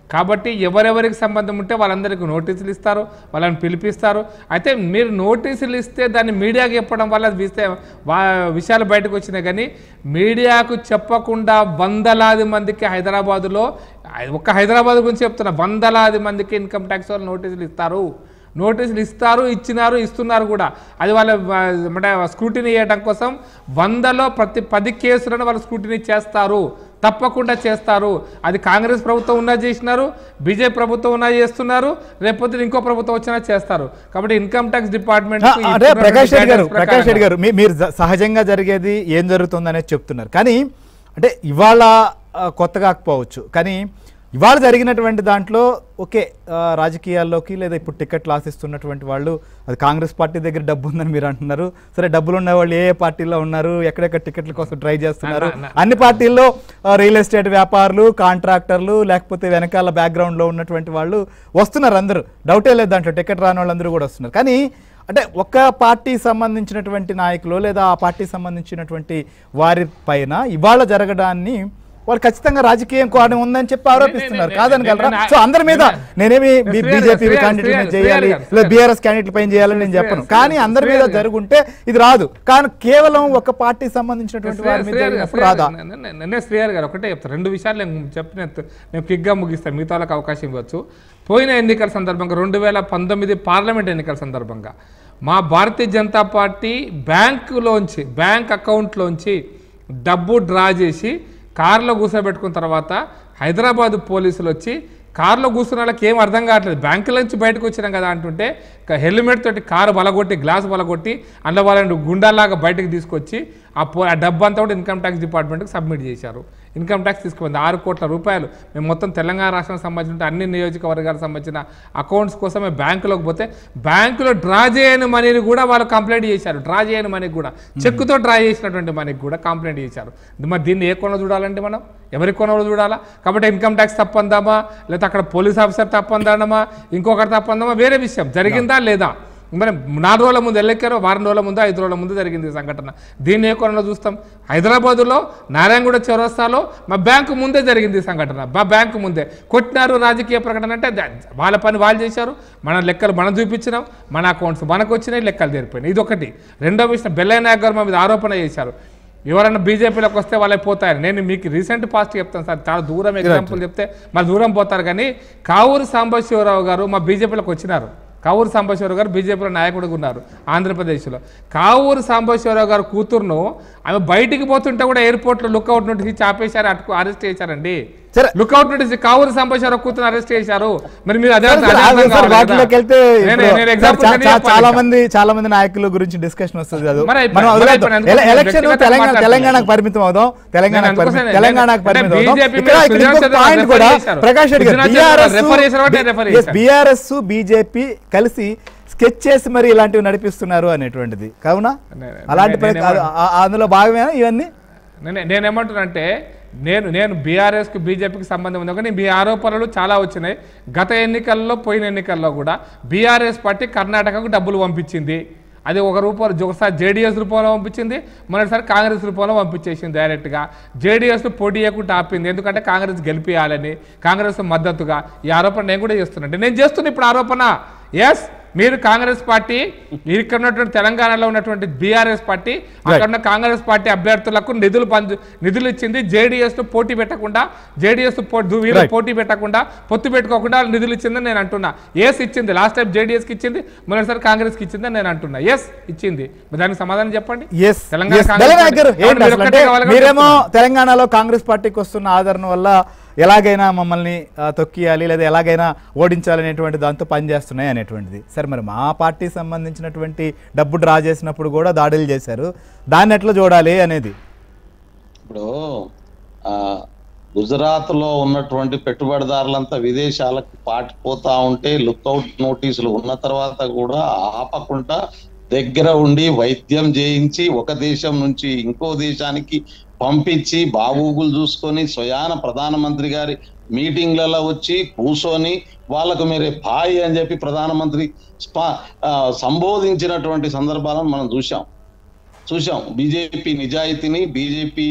కాబట్టి ఎవరెవరికి సంబంధం ఉంటే వాళ్ళందరికీ నోటీసులు ఇస్తారు వాళ్ళని పిలిపిస్తారు అయితే మీరు నోటీసులు ఇస్తే దాన్ని మీడియాకి చెప్పడం వల్ల విస్తే వా విషయాలు బయటకు వచ్చినాయి కానీ మీడియాకు చెప్పకుండా వందలాది మందికి హైదరాబాదులో ఒక్క హైదరాబాద్ గురించి చెప్తున్నా వందలాది మందికి ఇన్కమ్ ట్యాక్స్ వాళ్ళు నోటీసులు ఇస్తారు నోటీసులు ఇస్తారు ఇచ్చినారు ఇస్తున్నారు కూడా అది వాళ్ళ వా- అంటే స్క్రూటినీ చేయడం కోసం వందలో ప్రతి పది కేసులను వాళ్ళు స్క్రూటినీ చేస్తారు తప్పకుండా చేస్తారు అది కాంగ్రెస్ ప్రభుత్వం ఉన్నా చేసినారు బీజేపీ ప్రభుత్వం ఉన్నా చేస్తున్నారు రేపొద్దు ఇంకో ప్రభుత్వం వచ్చినా చేస్తారు కాబట్టి ఇన్కమ్ ట్యాక్స్ డిపార్ట్మెంట్ ఆ, అంటే ప్రకాష్ రెడ్డి గారు ప్రకాష్ రెడ్డి గారు మీ- మీరు జ- సహజంగా జరిగేది ఏం జరుగుతుంది అనేది చెప్తున్నారు కానీ అంటే ఇవాళ ఆ, కొత్త కాకపోవచ్చు కానీ ఇవాళ జరిగినటువంటి దాంట్లో ఓకే ఆ, రాజకీయాల్లోకి లేదా ఇప్పుడు టికెట్లు ఆశిస్తున్నటువంటి వాళ్ళు అది కాంగ్రెస్ పార్టీ దగ్గర డబ్బు ఉందని మీరు అంటున్నారు సరే డబ్బులు ఉన్న వాళ్ళు ఏ ఏ పార్టీలో ఉన్నారు ఎక్కడెక్కడ టికెట్ల కోసం ట్రై చేస్తున్నారు నా- నా- అన్ని పార్టీల్లో ఆ, రియల్ ఎస్టేట్ వ్యాపారులు కాంట్రాక్టర్లు లేకపోతే వెనకాల బ్యాక్గ్రౌండ్లో ఉన్నటువంటి వాళ్ళు వస్తున్నారు అందరూ డౌటే లేదు దాంట్లో టికెట్ రాని వాళ్ళందరూ కూడా వస్తున్నారు కానీ అంటే ఒక్క పార్టీ సంబంధించినటువంటి నాయకులు లేదా ఆ పార్టీ సంబంధించినటువంటి వారి పైన ఇవాళ జరగడాన్ని వారు ఖచ్చితంగా రాజకీయం కోణం ఉందని చెప్పి ఆరోపిస్తున్నారు నే- కాదని నే- కలరా నే- సో అందరి మీద నే- నేనేమి శ్రీహరి గారు, బీజేపీ శ్రీహరి క్యాండిడేట్ శ్రీహరి చేయాలి గారు, లేదా బీఆర్ఎస్ క్యాండిడేట్ పైన చేయాలని నేను చెప్పను కానీ అందరి మీద జరుగుంటే ఇది రాదు కానీ కేవలం ఒక పార్టీ సంబంధించినటువంటి వారి మీద జరిగినప్పుడు రాదా నిన్నే శ్రేయర్ గారు ఒకటే చెప్తాను రెండు విషయాలు నేను చెప్పిన నేను క్విక్గా ముగిస్తాను మిగతా వాళ్ళకి అవకాశం ఇవ్వచ్చు పోయిన ఎన్నికల సందర్భంగా రెండు వేల పంతొమ్మిది పార్లమెంట్ ఎన్నికల సందర్భంగా మా భారతీయ జనతా పార్టీ బ్యాంకులోంచి బ్యాంక్ అకౌంట్లోంచి డబ్బు డ్రా చేసి కారులో కూర్చోబెట్టుకున్న తర్వాత హైదరాబాద్ పోలీసులు వచ్చి కారులో కూర్చున్న వాళ్ళకి ఏం అర్థం కావట్లేదు బ్యాంకుల నుంచి బయటకు వచ్చినాం కదా అంటుంటే క- హెల్మెట్ తోటి కారు బలగొట్టి గ్లాస్ బలగొట్టి అందులో వాళ్ళని గుండాలాగా బయటకు తీసుకొచ్చి ఆ పో ఆ డబ్బు అంతా కూడా ఇన్కమ్ ట్యాక్స్ డిపార్ట్మెంట్కి సబ్మిట్ చేశారు ఇన్కమ్ ట్యాక్స్ తీసుకుపోయింది ఆరు కోట్ల రూపాయలు మేము మొత్తం తెలంగాణ రాష్ట్రానికి సంబంధించిన అన్ని నియోజకవర్గాలకు సంబంధించిన అకౌంట్స్ కోసం మేము బ్యాంకులోకి పోతే బ్యాంకులో డ్రా చేయని మనీని కూడా వాళ్ళు కంప్లైంట్ చేశారు డ్రా చేయని మనీకి కూడా చెక్కుతో డ్రా చేసినటువంటి మనీకి కూడా కంప్లైంట్ చేశారు మరి దీన్ని ఏ కొన చూడాలంటే మనం ఎవరి కొనలో చూడాలా కాబట్టి ఇన్కమ్ ట్యాక్స్ తప్పందామా లేకపోతే అక్కడ పోలీస్ ఆఫీసర్ తప్పందామా ఇంకొకటి తప్పందామా వేరే విషయం జరిగిందా లేదా మరి నాలుగు రోజుల ముందు ఎల్లెక్కారో వారం రోజుల ముందు ఐదు రోజుల ముందు జరిగింది ఈ సంఘటన దీన్ని ఏ కొనలో చూస్తాం హైదరాబాదులో నారాయణగూడ చౌరస్తాలో మా బ్యాంకు ముందే జరిగింది ఈ సంఘటన మా బ్యాంకు ముందే కొట్టినారు రాజకీయ ప్రకటన అంటే ద- వాళ్ళ పని వాళ్ళు చేశారు మన లెక్కలు మనం చూపించినాం మన అకౌంట్స్ మనకు వచ్చినాయి లెక్కలు జరిపోయినాయి ఇది ఒకటి రెండో విషయం బెల్లయ్య నాయక్ గారు మా మీద ఆరోపణ చేశారు ఎవరైనా బీజేపీలోకి వస్తే వాళ్ళే పోతారు నేను మీకు రీసెంట్ పాస్ట్ చెప్తాను సార్ చాలా దూరం ఎగ్జాంపుల్ చెప్తే మళ్ళీ దూరం పోతారు కానీ కావూరు సాంబశివరావు గారు మా బీజేపీలోకి వచ్చినారు కావూరు సాంబశివరావు గారు బీజేపీలో నాయకుడిగా ఉన్నారు ఆంధ్రప్రదేశ్లో కావూరు సాంబశివరావు గారు కూతురును ఆమె బయటికి పోతుంటే కూడా ఎయిర్పోర్ట్లో లుక్అవుట్ నోటీస్ ఇచ్చి ఆపేశారు అటుకు అరెస్ట్ చేశారండి సరే. లుక్అవుట్ నోటీస్ ఇచ్చి కావూరు సాంబశివరావు కూతురు అరెస్ట్ చేశారు మరి మీరు అదే సార్, అదే సార్, అర్థం సార్, కావాలి కదా. వాటిలోకి వెళ్తే నేను- ఇప్పుడు నేను సార్, example చా- కానీ చా- చెప్పాలి చాలా ఇంకా. మంది చాలా మంది నాయకుల గురించి డిస్కషన్ వస్తుంది అది మరి అయిపోయింది, మనం మరి వదిలేద్దాం. అయిపోయింది. అందుకోసం ఎల- ఎలక్షన్ వ్యక్తిగతంగా తెలంగాణ మాట్లాడుతున్నాను. తెలంగాణకు పరిమితం అవుదాం తెలంగాణకు అందుకోసం పరిమితం నేను- తెలంగాణకు అంటే పరిమితం అవుదాం BJP ఇక్కడ మీద ఇక్కడ ఇంకో సుజాత పాయింట్ రెఫర్ కూడా చేశారు. ప్రకాష్ రెడ్డి గారు సుజాత రెఫర్ చేశారు అంటే రెఫర్ చేశారు. బీఆర్ఎస్ బీజేపీ కలిసి స్కెచ్ చేసి మరి ఇలాంటివి నడిపిస్తున్నారు అనేటువంటిది కావున నే- అలాంటి నే- ప్ర- నేనేమన్నా- ఆ- ఆ- అందులో భాగమేనా ఇవన్నీ నేను నేనేమంటున్నానంటే నేను నేను బీఆర్ఎస్కి బీజేపీకి సంబంధం ఉంది కానీ మీ ఆరోపణలు చాలా వచ్చినాయి గత ఎన్నికల్లో పోయిన ఎన్నికల్లో కూడా బీఆర్ఎస్ పార్టీ కర్ణాటకకు డబ్బులు పంపించింది అది ఒక రూపంలో ఒకసారి జేడీఎస్ రూపంలో పంపించింది మొదటిసారి కాంగ్రెస్ రూపంలో పంపించేసింది డైరెక్ట్గా జేడీఎస్ పోటీ చేయకుండా ఆపింది ఎందుకంటే కాంగ్రెస్ గెలిపియాలని కాంగ్రెస్ మద్దతుగా ఈ ఆరోపణ నేను కూడా చేస్తున్నట్టు నేను చేస్తున్న ఇప్పుడు ఆరోపణ ఎస్ మీరు కాంగ్రెస్ పార్టీ ఇక్కడ ఉన్నటువంటి తెలంగాణలో ఉన్నటువంటి బీఆర్ఎస్ పార్టీ అక్కడ ఉన్న కాంగ్రెస్ పార్టీ అభ్యర్థులకు నిధులు పంచు నిధులు ఇచ్చింది జేడీఎస్ తో పోటీ పెట్టకుండా జేడీఎస్ వీళ్ళు Right. పోటీ పెట్టకుండా పొత్తు పెట్టుకోకుండా నిధులు ఇచ్చిందని నేను అంటున్నా ఎస్ ఇచ్చింది లాస్ట్ టైం జేడీఎస్ కి ఇచ్చింది మొదటిసారి కాంగ్రెస్ కి ఇచ్చిందని నేను అంటున్నా ఎస్ ఇచ్చింది మరి దానికి సమాధానం చెప్పండి ఎస్ తెలంగాణ ఎస్. కాంగ్రెస్ బెల్లనాయక్ గారు, పార్టీ- ఏంటి మీరు అసలు ఒక్కటే అంటే కావాలని మీరేమో చెప్తున్నా. తెలంగాణలో కాంగ్రెస్ పార్టీకి వస్తున్న ఆదరణ వల్ల ఎలాగైనా మమ్మల్ని ఆ, తొక్కియాలి లేదా ఎలాగైనా ఓడించాలనేటువంటి దాంతో పనిచేస్తున్నాయి అనేటువంటిది సరే మరి మా పార్టీ సంబంధించినటువంటి డబ్బు డ్రా చేసినప్పుడు కూడా దాడులు చేశారు దాన్ని ఎట్లా చూడాలి అనేది ఇప్పుడు ఆ గుజరాత్ లో ఉన్నటువంటి పెట్టుబడిదారులంతా విదేశాలకు పాటిపోతా ఉంటే లుక్అవుట్ నోటీసులు ఉన్న తర్వాత కూడా ఆపకుండా దగ్గర ఉండి వైద్యం చేయించి ఒక దేశం నుంచి ఇంకో దేశానికి పంపించి బాగూగులు చూసుకొని స్వయాన ప్రధానమంత్రి గారి మీటింగ్లలో వచ్చి కూర్చొని వాళ్ళకు మీరే పాయి అని చెప్పి ప్రధానమంత్రి స్పా ఆ, సంబోధించినటువంటి సందర్భాలను మనం చూసాం చూసాం బీజేపీ నిజాయితీని బీజేపీ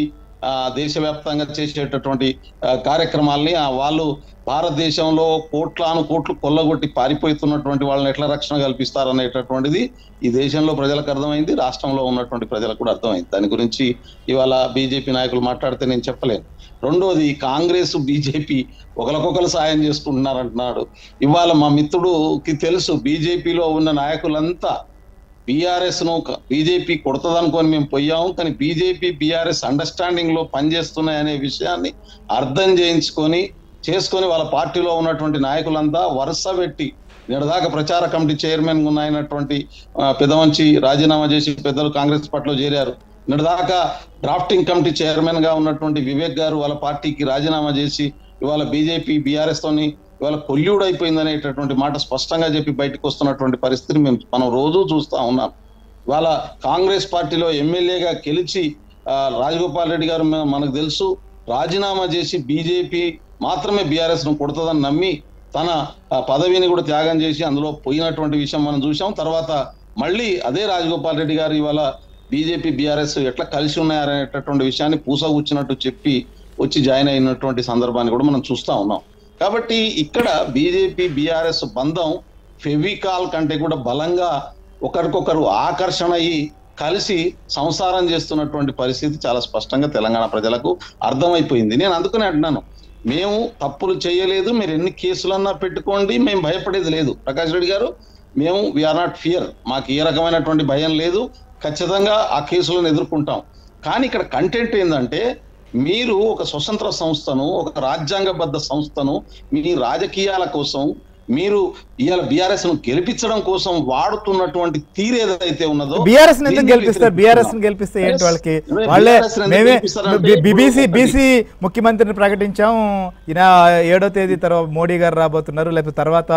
ఆ, దేశవ్యాప్తంగా చేసేటటువంటి ఆ, కార్యక్రమాల్ని ఆ, వాళ్ళు భారతదేశంలో కోట్లాను కోట్లు కొల్లగొట్టి పారిపోతున్నటువంటి వాళ్ళని ఎట్లా రక్షణ కల్పిస్తారనేటటువంటిది ఈ దేశంలో ప్రజలకు అర్థమైంది రాష్ట్రంలో ఉన్నటువంటి ప్రజలకు కూడా అర్థమైంది దాని గురించి ఇవాళ బీజేపీ నాయకులు మాట్లాడితే నేను చెప్పలేను రెండోది కాంగ్రెస్ బీజేపీ ఒకరికొకరు సాయం చేసుకుంటున్నారంటున్నాడు ఇవాళ మా మిత్రుడుకి తెలుసు బీజేపీలో ఉన్న నాయకులంతా బీఆర్ఎస్ ను బీజేపీ కొడుతుందనుకొని మేము పోయాము కానీ బీజేపీ బీఆర్ఎస్ అండర్స్టాండింగ్ లో పనిచేస్తున్నాయనే విషయాన్ని అర్థం చేయించుకొని చేసుకొని వాళ్ళ పార్టీలో ఉన్నటువంటి నాయకులంతా వరుస పెట్టి నిడదాకా ప్రచార కమిటీ చైర్మన్ అయినటువంటి ఆ, పెదవంచి రాజీనామా చేసి పెద్దలు కాంగ్రెస్ పార్టీలో చేరారు నిడదాకా డ్రాఫ్టింగ్ కమిటీ చైర్మన్ గా ఉన్నటువంటి వివేక్ గారు వాళ్ళ పార్టీకి రాజీనామా చేసి ఇవాళ బీజేపీ బీఆర్ఎస్ తోని ఇవాళ కొల్యూడ్ అయిపోయింది అనేటటువంటి మాట స్పష్టంగా చెప్పి బయటకు వస్తున్నటువంటి పరిస్థితిని మేము మనం రోజు చూస్తా ఉన్నాం ఇవాళ కాంగ్రెస్ పార్టీలో ఎమ్మెల్యేగా గెలిచి ఆ, రాజగోపాల్ రెడ్డి గారు మ- మనకు తెలుసు రాజీనామా చేసి బీజేపీ మాత్రమే బీఆర్ఎస్ ను కొడుతుందని నమ్మి తన ఆ, పదవిని కూడా త్యాగం చేసి అందులో పోయినటువంటి విషయం మనం చూసాం తర్వాత మళ్ళీ అదే రాజగోపాల్ రెడ్డి గారు ఇవాళ బీజేపీ బీఆర్ఎస్ ఎట్లా కలిసి ఉన్నాయనేటటువంటి విషయాన్ని పూసగుచ్చినట్టు చెప్పి వచ్చి జాయిన్ అయినటువంటి సందర్భాన్ని కూడా మనం చూస్తా ఉన్నాం కాబట్టి ఇక్కడ బీజేపీ బీఆర్ఎస్ బంధం ఫెవికాల్ కంటే కూడా బలంగా ఒకరికొకరు ఆకర్షణ అయ్యి కలిసి సంసారం చేస్తున్నటువంటి పరిస్థితి చాలా స్పష్టంగా తెలంగాణ ప్రజలకు అర్థమైపోయింది నేను అందుకనే అంటున్నాను మేము తప్పులు చేయలేదు మీరు ఎన్ని కేసులన్నా పెట్టుకోండి మేము భయపడేది లేదు ప్రకాష్ రెడ్డి గారు మేము వీఆర్ నాట్ ఫియర్ మాకు ఏ రకమైనటువంటి భయం లేదు ఖచ్చితంగా ఆ కేసులను ఎదుర్కొంటాం కానీ ఇక్కడ కంటెంట్ ఏంటంటే మీరు ఒక స్వతంత్ర సంస్థను ఒక రాజ్యాంగబద్ధ సంస్థను మీ రాజకీయాల కోసం మీరు ఇవాళ బీఆర్ఎస్ ను గెలిపించడం కోసం వాడుతున్నటువంటి తీరు ఏదైతే ఉన్నదో బీఆర్ఎస్ ఎందుకు దీన్ని గెలిపిస్తారు బీఆర్ఎస్ ని వ్యతిరేకిస్తున్నాం. గెలిపిస్తే ఏంటి Yes. వాళ్ళకి అదే వాళ్ళే BRS ని ఎందుకు మేమే గెలిపిస్తారంటే ఇప్పుడు బీసీ ఒకటి- బీసీ ముఖ్యమంత్రిని ప్రకటించాం ఈయన ఏడో తేదీ తర్వాత మోడీ గారు రాబోతున్నారు లేకపోతే తర్వాత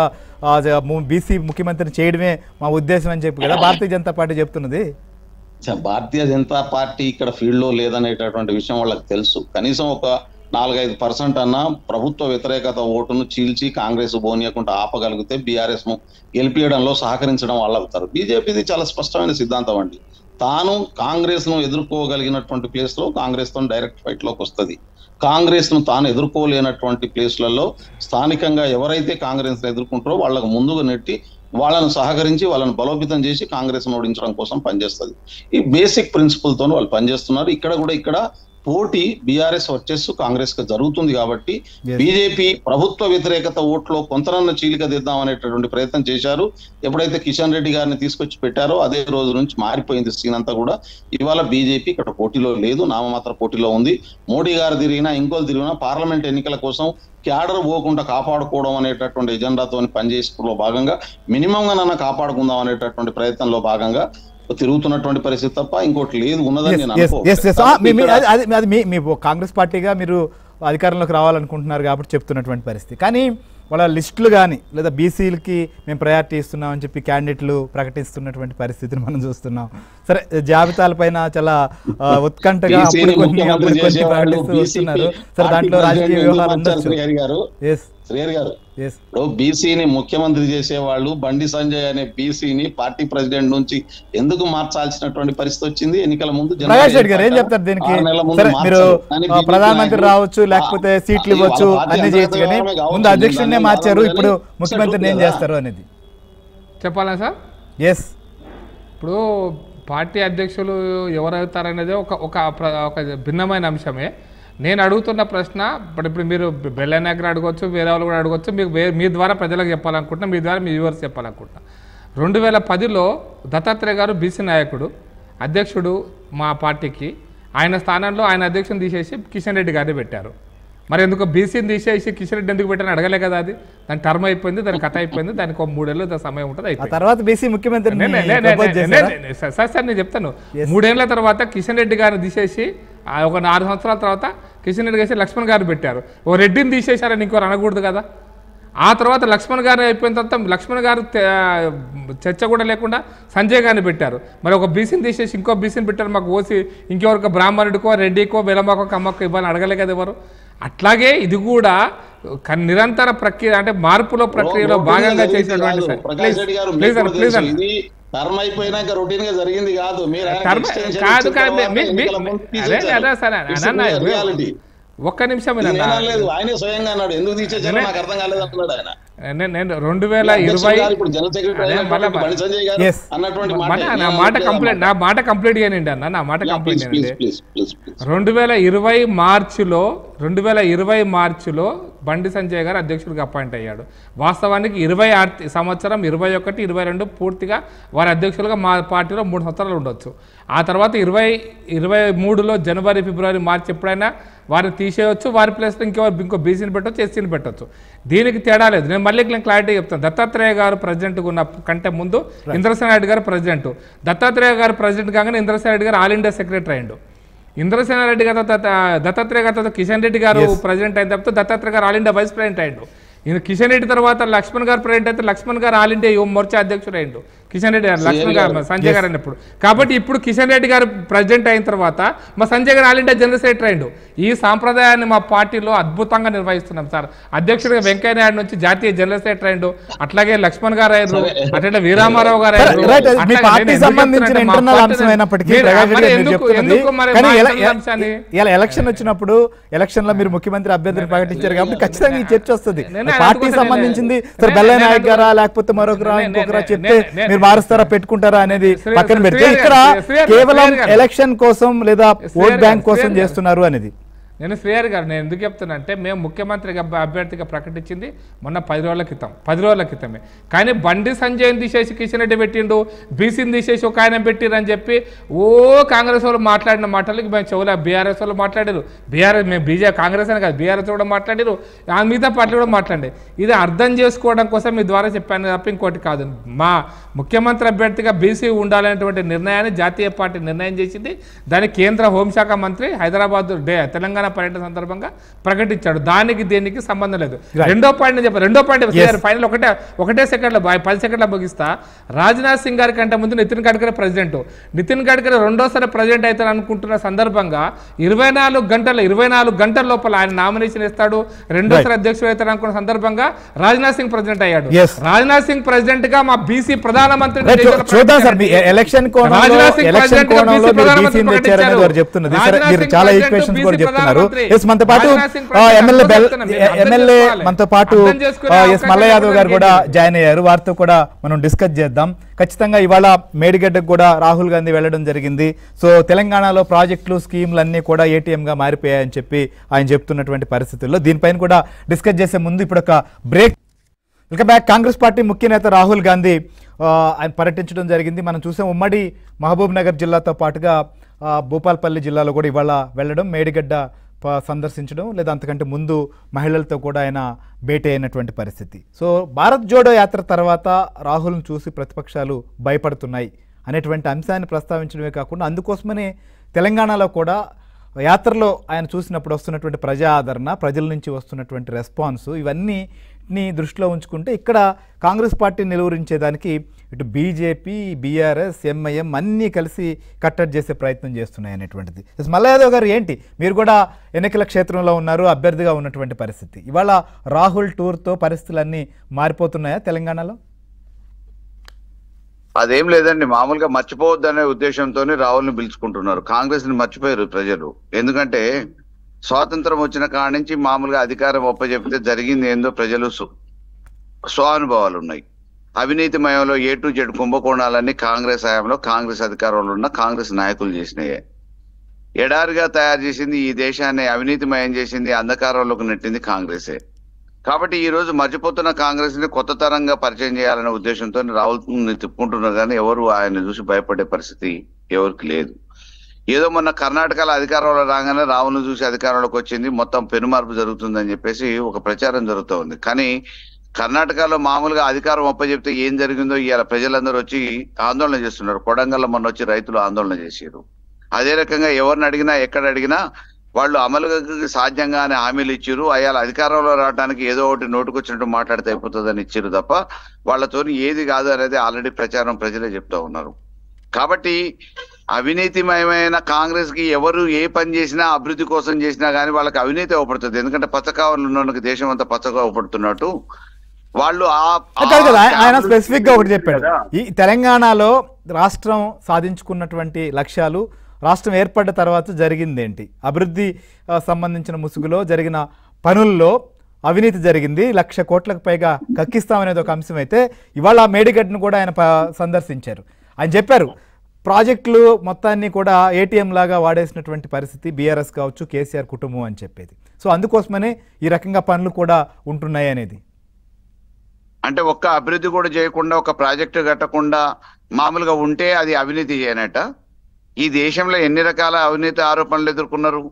బీసీ ముఖ్యమంత్రిని చేయడమే మా ఉద్దేశం అని చెప్పి కదా భారతీయ జనతా పార్టీ చెప్తున్నది చ- భారతీయ జనతా పార్టీ ఇక్కడ ఫీల్డ్ లో లేదనేటటువంటి విషయం వాళ్ళకి తెలుసు కనీసం ఒక నాలుగైదు పర్సెంట్ అన్నా ప్రభుత్వ వ్యతిరేకత ఓటును చీల్చి కాంగ్రెస్ బోనియకుండా ఆపగలిగితే బీఆర్ఎస్ ను గెలిపియడంలో సహకరించడం వాళ్ళు అవుతారు బీజేపీది చాలా స్పష్టమైన సిద్ధాంతం అండి తాను కాంగ్రెస్ ను ఎదుర్కోగలిగినటువంటి ప్లేస్ లో కాంగ్రెస్ తో డైరెక్ట్ ఫైట్ లోకి వస్తుంది కాంగ్రెస్ ను తాను ఎదుర్కోలేనటువంటి ప్లేస్లలో స్థానికంగా ఎవరైతే కాంగ్రెస్ ను ఎదుర్కొంటారో వాళ్ళకు ముందుగా నెట్టి వాళ్ళను సహకరించి వాళ్ళని బలోపేతం చేసి కాంగ్రెస్ ను ఓడించడం కోసం పనిచేస్తుంది ఈ బేసిక్ ప్రిన్సిపల్ తోని వాళ్ళు పనిచేస్తున్నారు ఇక్కడ కూడా ఇక్కడ పోటీ బీఆర్ఎస్ వర్చెస్ కాంగ్రెస్ కి జరుగుతుంది కాబట్టి Yes. బీజేపీ ప్రభుత్వ వ్యతిరేకత ఓట్లో కొంతనన్న చీలిక దిద్దాం అనేటటువంటి ప్రయత్నం చేశారు ఎప్పుడైతే కిషన్ రెడ్డి గారిని తీసుకొచ్చి పెట్టారో అదే రోజు నుంచి మారిపోయింది సీన్ అంతా కూడా ఇవాళ బీజేపీ ఇక్కడ పోటీలో లేదు నామమాత్ర పోటీలో ఉంది మోడీ గారు తిరిగినా ఇంకోలు తిరిగినా పార్లమెంట్ ఎన్నికల కోసం క్యాడర్ పోకుండా కాపాడుకోవడం అనేటటువంటి ఎజెండాతో పనిచేసుకోవడంలో భాగంగా మినిమం గా నన్ను కాపాడుకుందాం అనేటటువంటి ప్రయత్నంలో భాగంగా తిరుగుతున్నటువంటి పరిస్థితి తప్ప ఇంకోటి లేదు ఉన్నదని నేను Yes, yes, yes, yes. ఆ, అనుకోను. మీ- మీ- ఇక్కడ- అది- అది అది మీ మీ కాంగ్రెస్ పార్టీగా మీరు అధికారంలోకి రావాలనుకుంటున్నారు కాబట్టి చెప్తున్నటువంటి పరిస్థితి కానీ వాళ్ళ లిస్టులు కానీ లేదా బీసీలకి మేము ప్రయారిటీ ఇస్తున్నాం అని చెప్పి క్యాండిడేట్లు ప్రకటిస్తున్నటువంటి పరిస్థితిని మనం చూస్తున్నాం సరే జాబితాలపైన చాలా ఆ, ఉత్కంఠగా BC ని అప్పుడు కొన్ని ముఖ్యమంత్రి అప్పుడు కొన్ని చేసేవాళ్ళు, ప్రకటిస్తూ BCP వస్తున్నారు సరే పార్టీ దాంట్లో రాజకీయ ప్రెసిడెంట్ వ్యవహారం ఎందుకు ఉండొచ్చు శ్రీహరి గారు ఎస్ శ్రీహరి గారు ఎస్ ఇప్పుడు బీసీని ముఖ్యమంత్రి చేసేవాళ్ళు బండి సంజయ్ అనే బీసీని పార్టీ ప్రెసిడెంట్ నుంచి ఎందుకు మార్చాల్సినటువంటి పరిస్థితి వచ్చింది ఎన్నికల ముందు జనవరి ప్రకాష్ రెడ్డి గారు ఏం ఏర్పాటు చెప్తారు దీనికి ఆరు నెలల ముందు సరే మీరు మార్చారు. కానీ ఆ, BJP ప్రధానమంత్రి నాయకులు, రావచ్చు ఆ, లేకపోతే సీట్లు అది ఇవ్వచ్చు వాళ్ళ పార్టీ అన్ని చేయొచ్చు కానీ అంతర్గతంగానే కావచ్చు. ముందు అధ్యక్షుడినే దాన్ని మార్చారు కాదని ఇప్పుడు కానీ ముఖ్యమంత్రిని ఏం కదా. చేస్తారు అనేది చెప్పాలా సార్ ఎస్ ఇప్పుడు పార్టీ అధ్యక్షులు ఎవరవుతారనేది ఒక ఒక ప్ర- ఒక భిన్నమైన అంశమే నేను అడుగుతున్న ప్రశ్న ఇప్పుడు ఇప్పుడు మీరు బెల్లనాయకులు అడగవచ్చు వేరే వాళ్ళు కూడా అడగవచ్చు మీకు వే- మీ ద్వారా ప్రజలకు చెప్పాలనుకుంటున్నా మీ ద్వారా మీ వ్యూవర్స్ చెప్పాలనుకుంటున్నా రెండు వేల పదిలో దత్తాత్రేయ గారు బీసీ నాయకుడు అధ్యక్షుడు మా పార్టీకి ఆయన స్థానంలో ఆయన అధ్యక్షుని తీసేసి కిషన్ రెడ్డి గారిని పెట్టారు మరి ఎందుకు బీసీని తీసేసి కిషన్ రెడ్డి ఎందుకు పెట్టారని అడగలే కదా అది దాని టర్మ్ అయిపోయింది దాని కట్ అయిపోయింది దానికి ఒక మూడేళ్ళు దాని సమయం ఉంటుంది ఆ అయిపోయింది తర్వాత బీసీ ముఖ్యమంత్రిని నే- నే- నే- నే- propose నే- చేశారా? నే- నే- సార్ సార్ నేను చెప్తాను మూడేళ్ల తర్వాత కిషన్ రెడ్డి గారిని తీసేసి ఆ ఒక ఆరు సంవత్సరాల తర్వాత కిషన్ రెడ్డి గారి లక్ష్మణ్ గారిని పెట్టారు ఓ రెడ్డిని తీసేశారని ఇంకోరు అనకూడదు కదా ఆ తర్వాత లక్ష్మణ్ గారు అయిపోయిన తర్వాత లక్ష్మణ్ గారు తే- చర్చ కూడా లేకుండా సంజయ్ గారిని పెట్టారు మరి ఒక బీసీని తీసేసి ఇంకో బీసీని పెట్టారు మాకు ఓసి ఇంకెవరికి బ్రాహ్మణుడికో రెడ్డికో వెలమాకో కమ్మకో ఇవ్వాలని అడగలే కదా ఎవరు అట్లాగే ఇది కూడా క- నిరంతర ప్రక్రియ అంటే మార్పులో ప్రక్రియలో ఓటు భాగంగా మీద చేసినటువంటి కాదు. సార్. ప్రకాష్ ప్లీజ్ రెడ్డి గారు ప్లీజ్ మీకు అన్న, కూడా ప్లీజ్ తెలుసు. అన్న. ఇది టర్మ్ అయిపోయినాక రొటీన్ గా జరిగింది కాదు మీరు ఆయనకి టర్మ్ extension కాదు ఇచ్చిన కాదు తర్వాత మీ- మీ- ఎన్నికల ముందు అదే తీసేశారు. అదే సరే It's అన్న a reality. ఒక్క నిమిషం ఇది వినన్నా. నేననలేదు ఆయనే స్వయంగా అన్నాడు ఎందుకు తీసేసారో నాకు అర్థం కాలేదు అంటున్నాడు ఆయన నేను నేను రెండు వేల అధ్యక్షుడు ఇరవై గారు ఇప్పుడు జనరల్ సెక్రటరీ అదే అయినటువంటి మళ్ళా- బండి సంజయ్ గారు Yes. అన్నటువంటి మన- మాట నా మాట కంప్లీట్ నా మాట కంప్లీట్ చేయనండి అన్న నా మాట కంప్లీట్ ప్లీజ్ చేయనండి ప్లీజ్ ప్లీజ్ ప్లీజ్ రెండు వేల ఇరవై మార్చిలో రెండు వేల ఇరవై మార్చిలో బండి సంజయ్ గారు అధ్యక్షుడిగా అపాయింట్ అయ్యాడు వాస్తవానికి ఇరవై ఆర్టి సంవత్సరం ఇరవై ఒకటి ఇరవై రెండు పూర్తిగా వారి అధ్యక్షులుగా మా పార్టీలో మూడు సంవత్సరాలు ఉండొచ్చు ఆ తర్వాత ఇరవై ఇరవై మూడులో జనవరి ఫిబ్రవరి మార్చి ఎప్పుడైనా వారిని తీసేయొచ్చు వారి ప్లేస్లో ఇంకో ఇంకో బీసీని పెట్టవచ్చు ఎస్సీని పెట్టవచ్చు దీనికి తేడా లేదు నేను మళ్ళీ నేను క్లారిటీ చెప్తాను దత్తాత్రేయ గారు ప్రెసిడెంట్గా ఉన్న కంటే ముందు ఇంద్రసేన రెడ్డి గారు ప్రెసిడెంట్ దత్తాత్రేయ గారు ప్రెసిడెంట్ కాగానే ఇంద్రసేన రెడ్డి గారు ఆల్ ఇండియా సెక్రటరీ అయ్యిండు ఇంద్రసేన రెడ్డి గారు తర్వాత దత్తాత్రేయ గారు తర్వాత కిషన్ రెడ్డి గారు ప్రెసిడెంట్ అయిన తర్వాత దత్తాత్రేయ గారు ఆల్ ఇండియా వైస్ ప్రెసిడెంట్ అయ్యిండు ఈయన కిషన్ రెడ్డి తర్వాత లక్ష్మణ్ గారు ప్రెసిడెంట్ అయితే లక్ష్మణ్ గారు ఆల్ ఇండియా యువ మోర్చా అధ్యక్షుడు అయ్యిండు కిషన్ రెడ్డి గారు లక్ష్మణ్ గారు సంజయ్ గారు అన్నప్పుడు కాబట్టి ఇప్పుడు కిషన్ రెడ్డి గారు ప్రెసిడెంట్ అయిన తర్వాత మా సంజయ్ గారు ఆల్ ఇండియా జనరల్ సెక్రటరీ అయ్యిండు ఈ సాంప్రదాయాన్ని మా పార్టీలో అద్భుతంగా నిర్వహిస్తున్నాం సార్ అధ్యక్షుడిగా వెంకయ్య నాయుడు నుంచి జాతీయ జనరల్ సెక్రటరీ అయ్యిండు అట్లాగే లక్ష్మణ్ గారు అయ్యారు అట్లా వీరామారావు గారు అయ్యారు రైట్ అది మీ అట్లాగే పార్టీ నేను ఎందుకు సంబంధించిన చెప్తున్నా అంటే మా ఇంటర్నల్ పార్టీ- అంశం అయినప్పటికీ మీరు- ప్రకాష్ మరి రెడ్డి మీరు ఎందుకు- చెప్తున్నది ఎందుకు మరి కానీ మా ఇలా- ఇంటర్నల్ అంశాన్ని ఇలా ఎలక్షన్ వచ్చినప్పుడు ఎలక్షన్ లో మీరు ముఖ్యమంత్రి అభ్యర్థిని ప్రకటించారు కాబట్టి ఖచ్చితంగా ఈ చర్చ వస్తుంది నేను పార్టీ అందుకోసం సంబంధించింది నేను- సరే నేను- బెల్లయ్య నేను నాయక్ గారా అందుకో- లేకపోతే మరొకరా నేను- ఇంకొకరా నేను- చెప్తే నేను- నేను- మీరు మారుస్తారా పెట్టుకుంటారా అనేది శ్రీ- పక్కన శ్రీ- పెడితే శ్రీ- ఇక్కడ శ్రీ- శ్రీ- కేవలం శ్రీ- శ్రీ- ఎలక్షన్ కోసం లేదా శ్రీ- ఓట్ బ్యాంక్ శ్రీ- కోసం శ్రీ- చేస్తున్నారు అనేది నేను శ్రేయర్ గారు నేను ఎందుకు చెప్తున్నా అంటే మేము ముఖ్యమంత్రిగా అభ్య- అభ్యర్థిగా ప్రకటించింది మొన్న పది రోజుల క్రితం పది రోజుల క్రితమే కానీ బండి సంజయ్ని తీసేసి కిషన్ రెడ్డి పెట్టిండు బీసీని తీసేసి ఒక ఆయన పెట్టిరు అని చెప్పి ఓ కాంగ్రెస్ వాళ్ళు మాట్లాడిన మాటలకి మేము చెవులే బీఆర్ఎస్ వాళ్ళు మాట్లాడారు బీఆర్ఎస్ మేము బీజే కాంగ్రెస్ అని కాదు బీఆర్ఎస్ కూడా మాట్లాడారు ఆ మిగతా పార్టీలు కూడా మాట్లాడారు ఇది అర్థం చేసుకోవడం కోసం మీ ద్వారా చెప్పాను తప్ప ఇంకోటి కాదు మా ముఖ్యమంత్రి అభ్యర్థిగా బీసీ ఉండాలనేటువంటి నిర్ణయాన్ని జాతీయ పార్టీ నిర్ణయం చేసింది దాన్ని కేంద్ర హోంశాఖ మంత్రి హైదరాబాద్ డే తెలంగాణ పర్యటన సందర్భంగా ప్రకటించాడు దానికి దీనికి సంబంధం లేదు రెండో పాయింట్ నేను చెప్పాను రెండో పాయింట్ ఫైనల్ ఒకటే ఒకటే సెకండ్లో బా- పది సెకండ్ల ముగిస్తా రాజ్నాథ్ సింగ్ గారి కంటే ముందు నితిన్ గడ్కరీ ప్రెసిడెంట్ నితిన్ గడ్కరీ రెండోసారి ప్రెసిడెంట్ అవుతారు అనుకుంటున్న సందర్భంగా ఇరవై నాలుగు గంటల ఇరవై నాలుగు గంటల లోపల ఆయన నామినేషన్ ఇస్తాడు రెండోసారి అధ్యక్షుడు అవుతారు అనుకున్న సందర్భంగా రాజ్నాథ్ సింగ్ ప్రెసిడెంట్ అయ్యాడు Yes. రాజ్నాథ్ సింగ్ ప్రెసిడెంట్ గా మా బీసీ ప్రధానమంత్రి రైట్, చూ- చూద్దాం సార్ మీ ఎలక్షన్ కోణంలో రాజ్నాథ్ సింగ్ ఎలక్షన్ ప్రెసిడెంట్ గా కోణంలో బీసీ మీరు ప్రధానమంత్రి బీసీని తెచ్చారనేది వారు చెప్తున్నది సరే రాజ్నాథ్ మీరు సింగ్ చాలా ప్రెసిడెంట్, ఈక్వేషన్స్ కూడా బీసీ చెప్తున్నారు ప్రధానమంత్రి. ఎస్ మనతో పాటు రాజ్నాథ్ సింగ్ ఆ, ప్రెసిడెంట్ ఎమ్మెల్యే బెల్ చెప్తున్నా, మీరు అర్థం ఎమ్మెల్యే చేసుకోవాలి. మనతో పాటు అర్థం చేసుకునే ఆ, ఎస్ అవకాశం మల్ల యాదవ్ గారు కూడా ఇవ్వడానికి జాయిన్ అయ్యారు వారితో కూడా మనం డిస్కస్ చేద్దాం ఖచ్చితంగా ఇవాళ మేడిగడ్డకు కూడా రాహుల్ గాంధీ వెళ్ళడం జరిగింది సో తెలంగాణలో ప్రాజెక్టులు స్కీమ్లు అన్నీ కూడా ATM గా మారిపోయాయని చెప్పి ఆయన చెప్తున్నటువంటి పరిస్థితుల్లో దీనిపైన కూడా డిస్కస్ చేసే ముందు ఇప్పుడు ఒక break welcome back Congress party ముఖ్య నేత రాహుల్ గాంధీ ఆ, ఆయన పర్యటించడం జరిగింది మనం చూసాం ఉమ్మడి మహబూబ్ నగర్ జిల్లాతో పాటుగా ఆ, భూపాల్పల్లి జిల్లాలో కూడా ఇవాళ వెళ్ళడం మేడిగడ్డ ప- సందర్శించడం లేదా అంతకంటే ముందు మహిళలతో కూడా ఆయన భేటీ అయినటువంటి పరిస్థితి సో భారత్ జోడో యాత్ర తర్వాత రాహుల్ను చూసి ప్రతిపక్షాలు భయపడుతున్నాయి అనేటువంటి అంశాన్ని ప్రస్తావించడమే కాకుండా అందుకోసమనే తెలంగాణలో కూడా యాత్రలో ఆయన చూసినప్పుడు వస్తున్నటువంటి ప్రజా ఆదరణ ప్రజల నుంచి వస్తున్నటువంటి రెస్పాన్స్ ఇవన్నీ ని దృష్టిలో ఉంచుకుంటే ఇక్కడ కాంగ్రెస్ పార్టీ నిలువరించేదానికి ఇటు బీజేపీ బీఆర్ఎస్ ఎంఐఎం అన్నీ కలిసి కట్టడి చేసే ప్రయత్నం చేస్తున్నాయి అనేటువంటిది ఎస్ మల్ల యాదవ్ గారు ఏంటి మీరు కూడా ఎన్నికల క్షేత్రంలో ఉన్నారు అభ్యర్థిగా ఉన్నటువంటి పరిస్థితి ఇవాళ రాహుల్ టూర్తో పరిస్థితులన్నీ మారిపోతున్నాయా తెలంగాణలో అదేం లేదండి మామూలుగా మర్చిపోవద్దనే ఉద్దేశంతో రాహుల్ని పిలుచుకుంటున్నారు కాంగ్రెస్ ని మర్చిపోయారు ప్రజలు ఎందుకంటే స్వాతంత్రం వచ్చిన కాడి నుంచి మామూలుగా అధికారం ఒప్పజెప్తే జరిగింది ఏందో ప్రజలు సు- స్వానుభవాలు ఉన్నాయి అవినీతిమయంలో ఏ టు జెడ్ కుంభకోణాలన్నీ కాంగ్రెస్ హయాంలో కాంగ్రెస్ అధికారంలో ఉన్న కాంగ్రెస్ నాయకులు చేసినాయే ఎడారిగా తయారు చేసింది ఈ దేశాన్ని అవినీతిమయం చేసింది అంధకారంలోకి నెట్టింది కాంగ్రెసే కాబట్టి ఈ రోజు మర్చిపోతున్న కాంగ్రెస్ ని కొత్త తరంగా పరిచయం చేయాలనే ఉద్దేశంతో రాహుల్ ని తిప్పుకుంటున్నారు కానీ ఎవరు ఆయన చూసి భయపడే పరిస్థితి ఎవరికి లేదు ఏదో మొన్న కర్ణాటకలో అధికారంలో రాగానే రాహుల్ని చూసి అధికారంలోకి వచ్చింది మొత్తం పెనుమార్పు జరుగుతుందని చెప్పేసి ఒక ప్రచారం జరుగుతూ ఉంది కానీ కర్ణాటకలో మామూలుగా అధికారం ఒప్పజెప్తే ఏం జరిగిందో ఇవాళ ప్రజలందరూ వచ్చి ఆందోళన చేస్తున్నారు కొడంగల్లో మొన్న వచ్చి రైతులు ఆందోళన చేశారు అదే రకంగా ఎవరిని అడిగినా ఎక్కడ అడిగినా వాళ్ళు అమలుకి సాధ్యంగానే హామీలు ఇచ్చారు అయాల అధికారంలో రావడానికి ఏదో ఒకటి నోటుకొచ్చినట్టు మాట్లాడితే అయిపోతుందని ఇచ్చారు తప్ప వాళ్ళతో ఏది కాదు అనేది ఆల్రెడీ ప్రచారం ప్రజలే చెప్తా ఉన్నారు కాబట్టి అవినీతిమయమైన కాంగ్రెస్ కి ఎవరు ఏ పని చేసినా అభివృద్ధి కోసం చేసినా కానీ వాళ్ళకి అవినీతి అవపడుతుంది ఎందుకంటే పచ్చకావలు ఉన్న దేశం అంతా పచ్చగా అవపడుతున్నట్టు వాళ్ళు ఆ- కాదు కదా ఆయన- ఆయన ఆ స్పెసిఫిక్ గా ఒకటి చెప్పాడు కదా. ఈ తెలంగాణలో రాష్ట్రం సాధించుకున్నటువంటి లక్ష్యాలు రాష్ట్రం ఏర్పడ్డ తర్వాత జరిగింది ఏంటి అభివృద్ధి ఆ, సంబంధించిన ముసుగులో జరిగిన పనుల్లో అవినీతి జరిగింది లక్ష కోట్లకు పైగా కక్కిస్తామనేది ఒక అంశం అయితే ఇవాళ ఆ మేడిగడ్డను కూడా ఆయన ప- సందర్శించారు ఆయన చెప్పారు ప్రాజెక్టులు మొత్తాన్ని కూడా ఏటీఎం లాగా వాడేసినటువంటి పరిస్థితి బీఆర్ఎస్ కావచ్చు కేసీఆర్ కుటుంబం అని చెప్పేది సో అందుకోసమనే ఈ రకంగా పనులు కూడా ఉంటున్నాయి అనేది అంటే ఒక్క అభివృద్ధి కూడా చేయకుండా ఒక ప్రాజెక్టు కట్టకుండా మామూలుగా ఉంటే అది అవినీతి చేయనట ఈ దేశంలో ఎన్ని రకాల అవినీతి ఆరోపణలు ఎదుర్కొన్నారు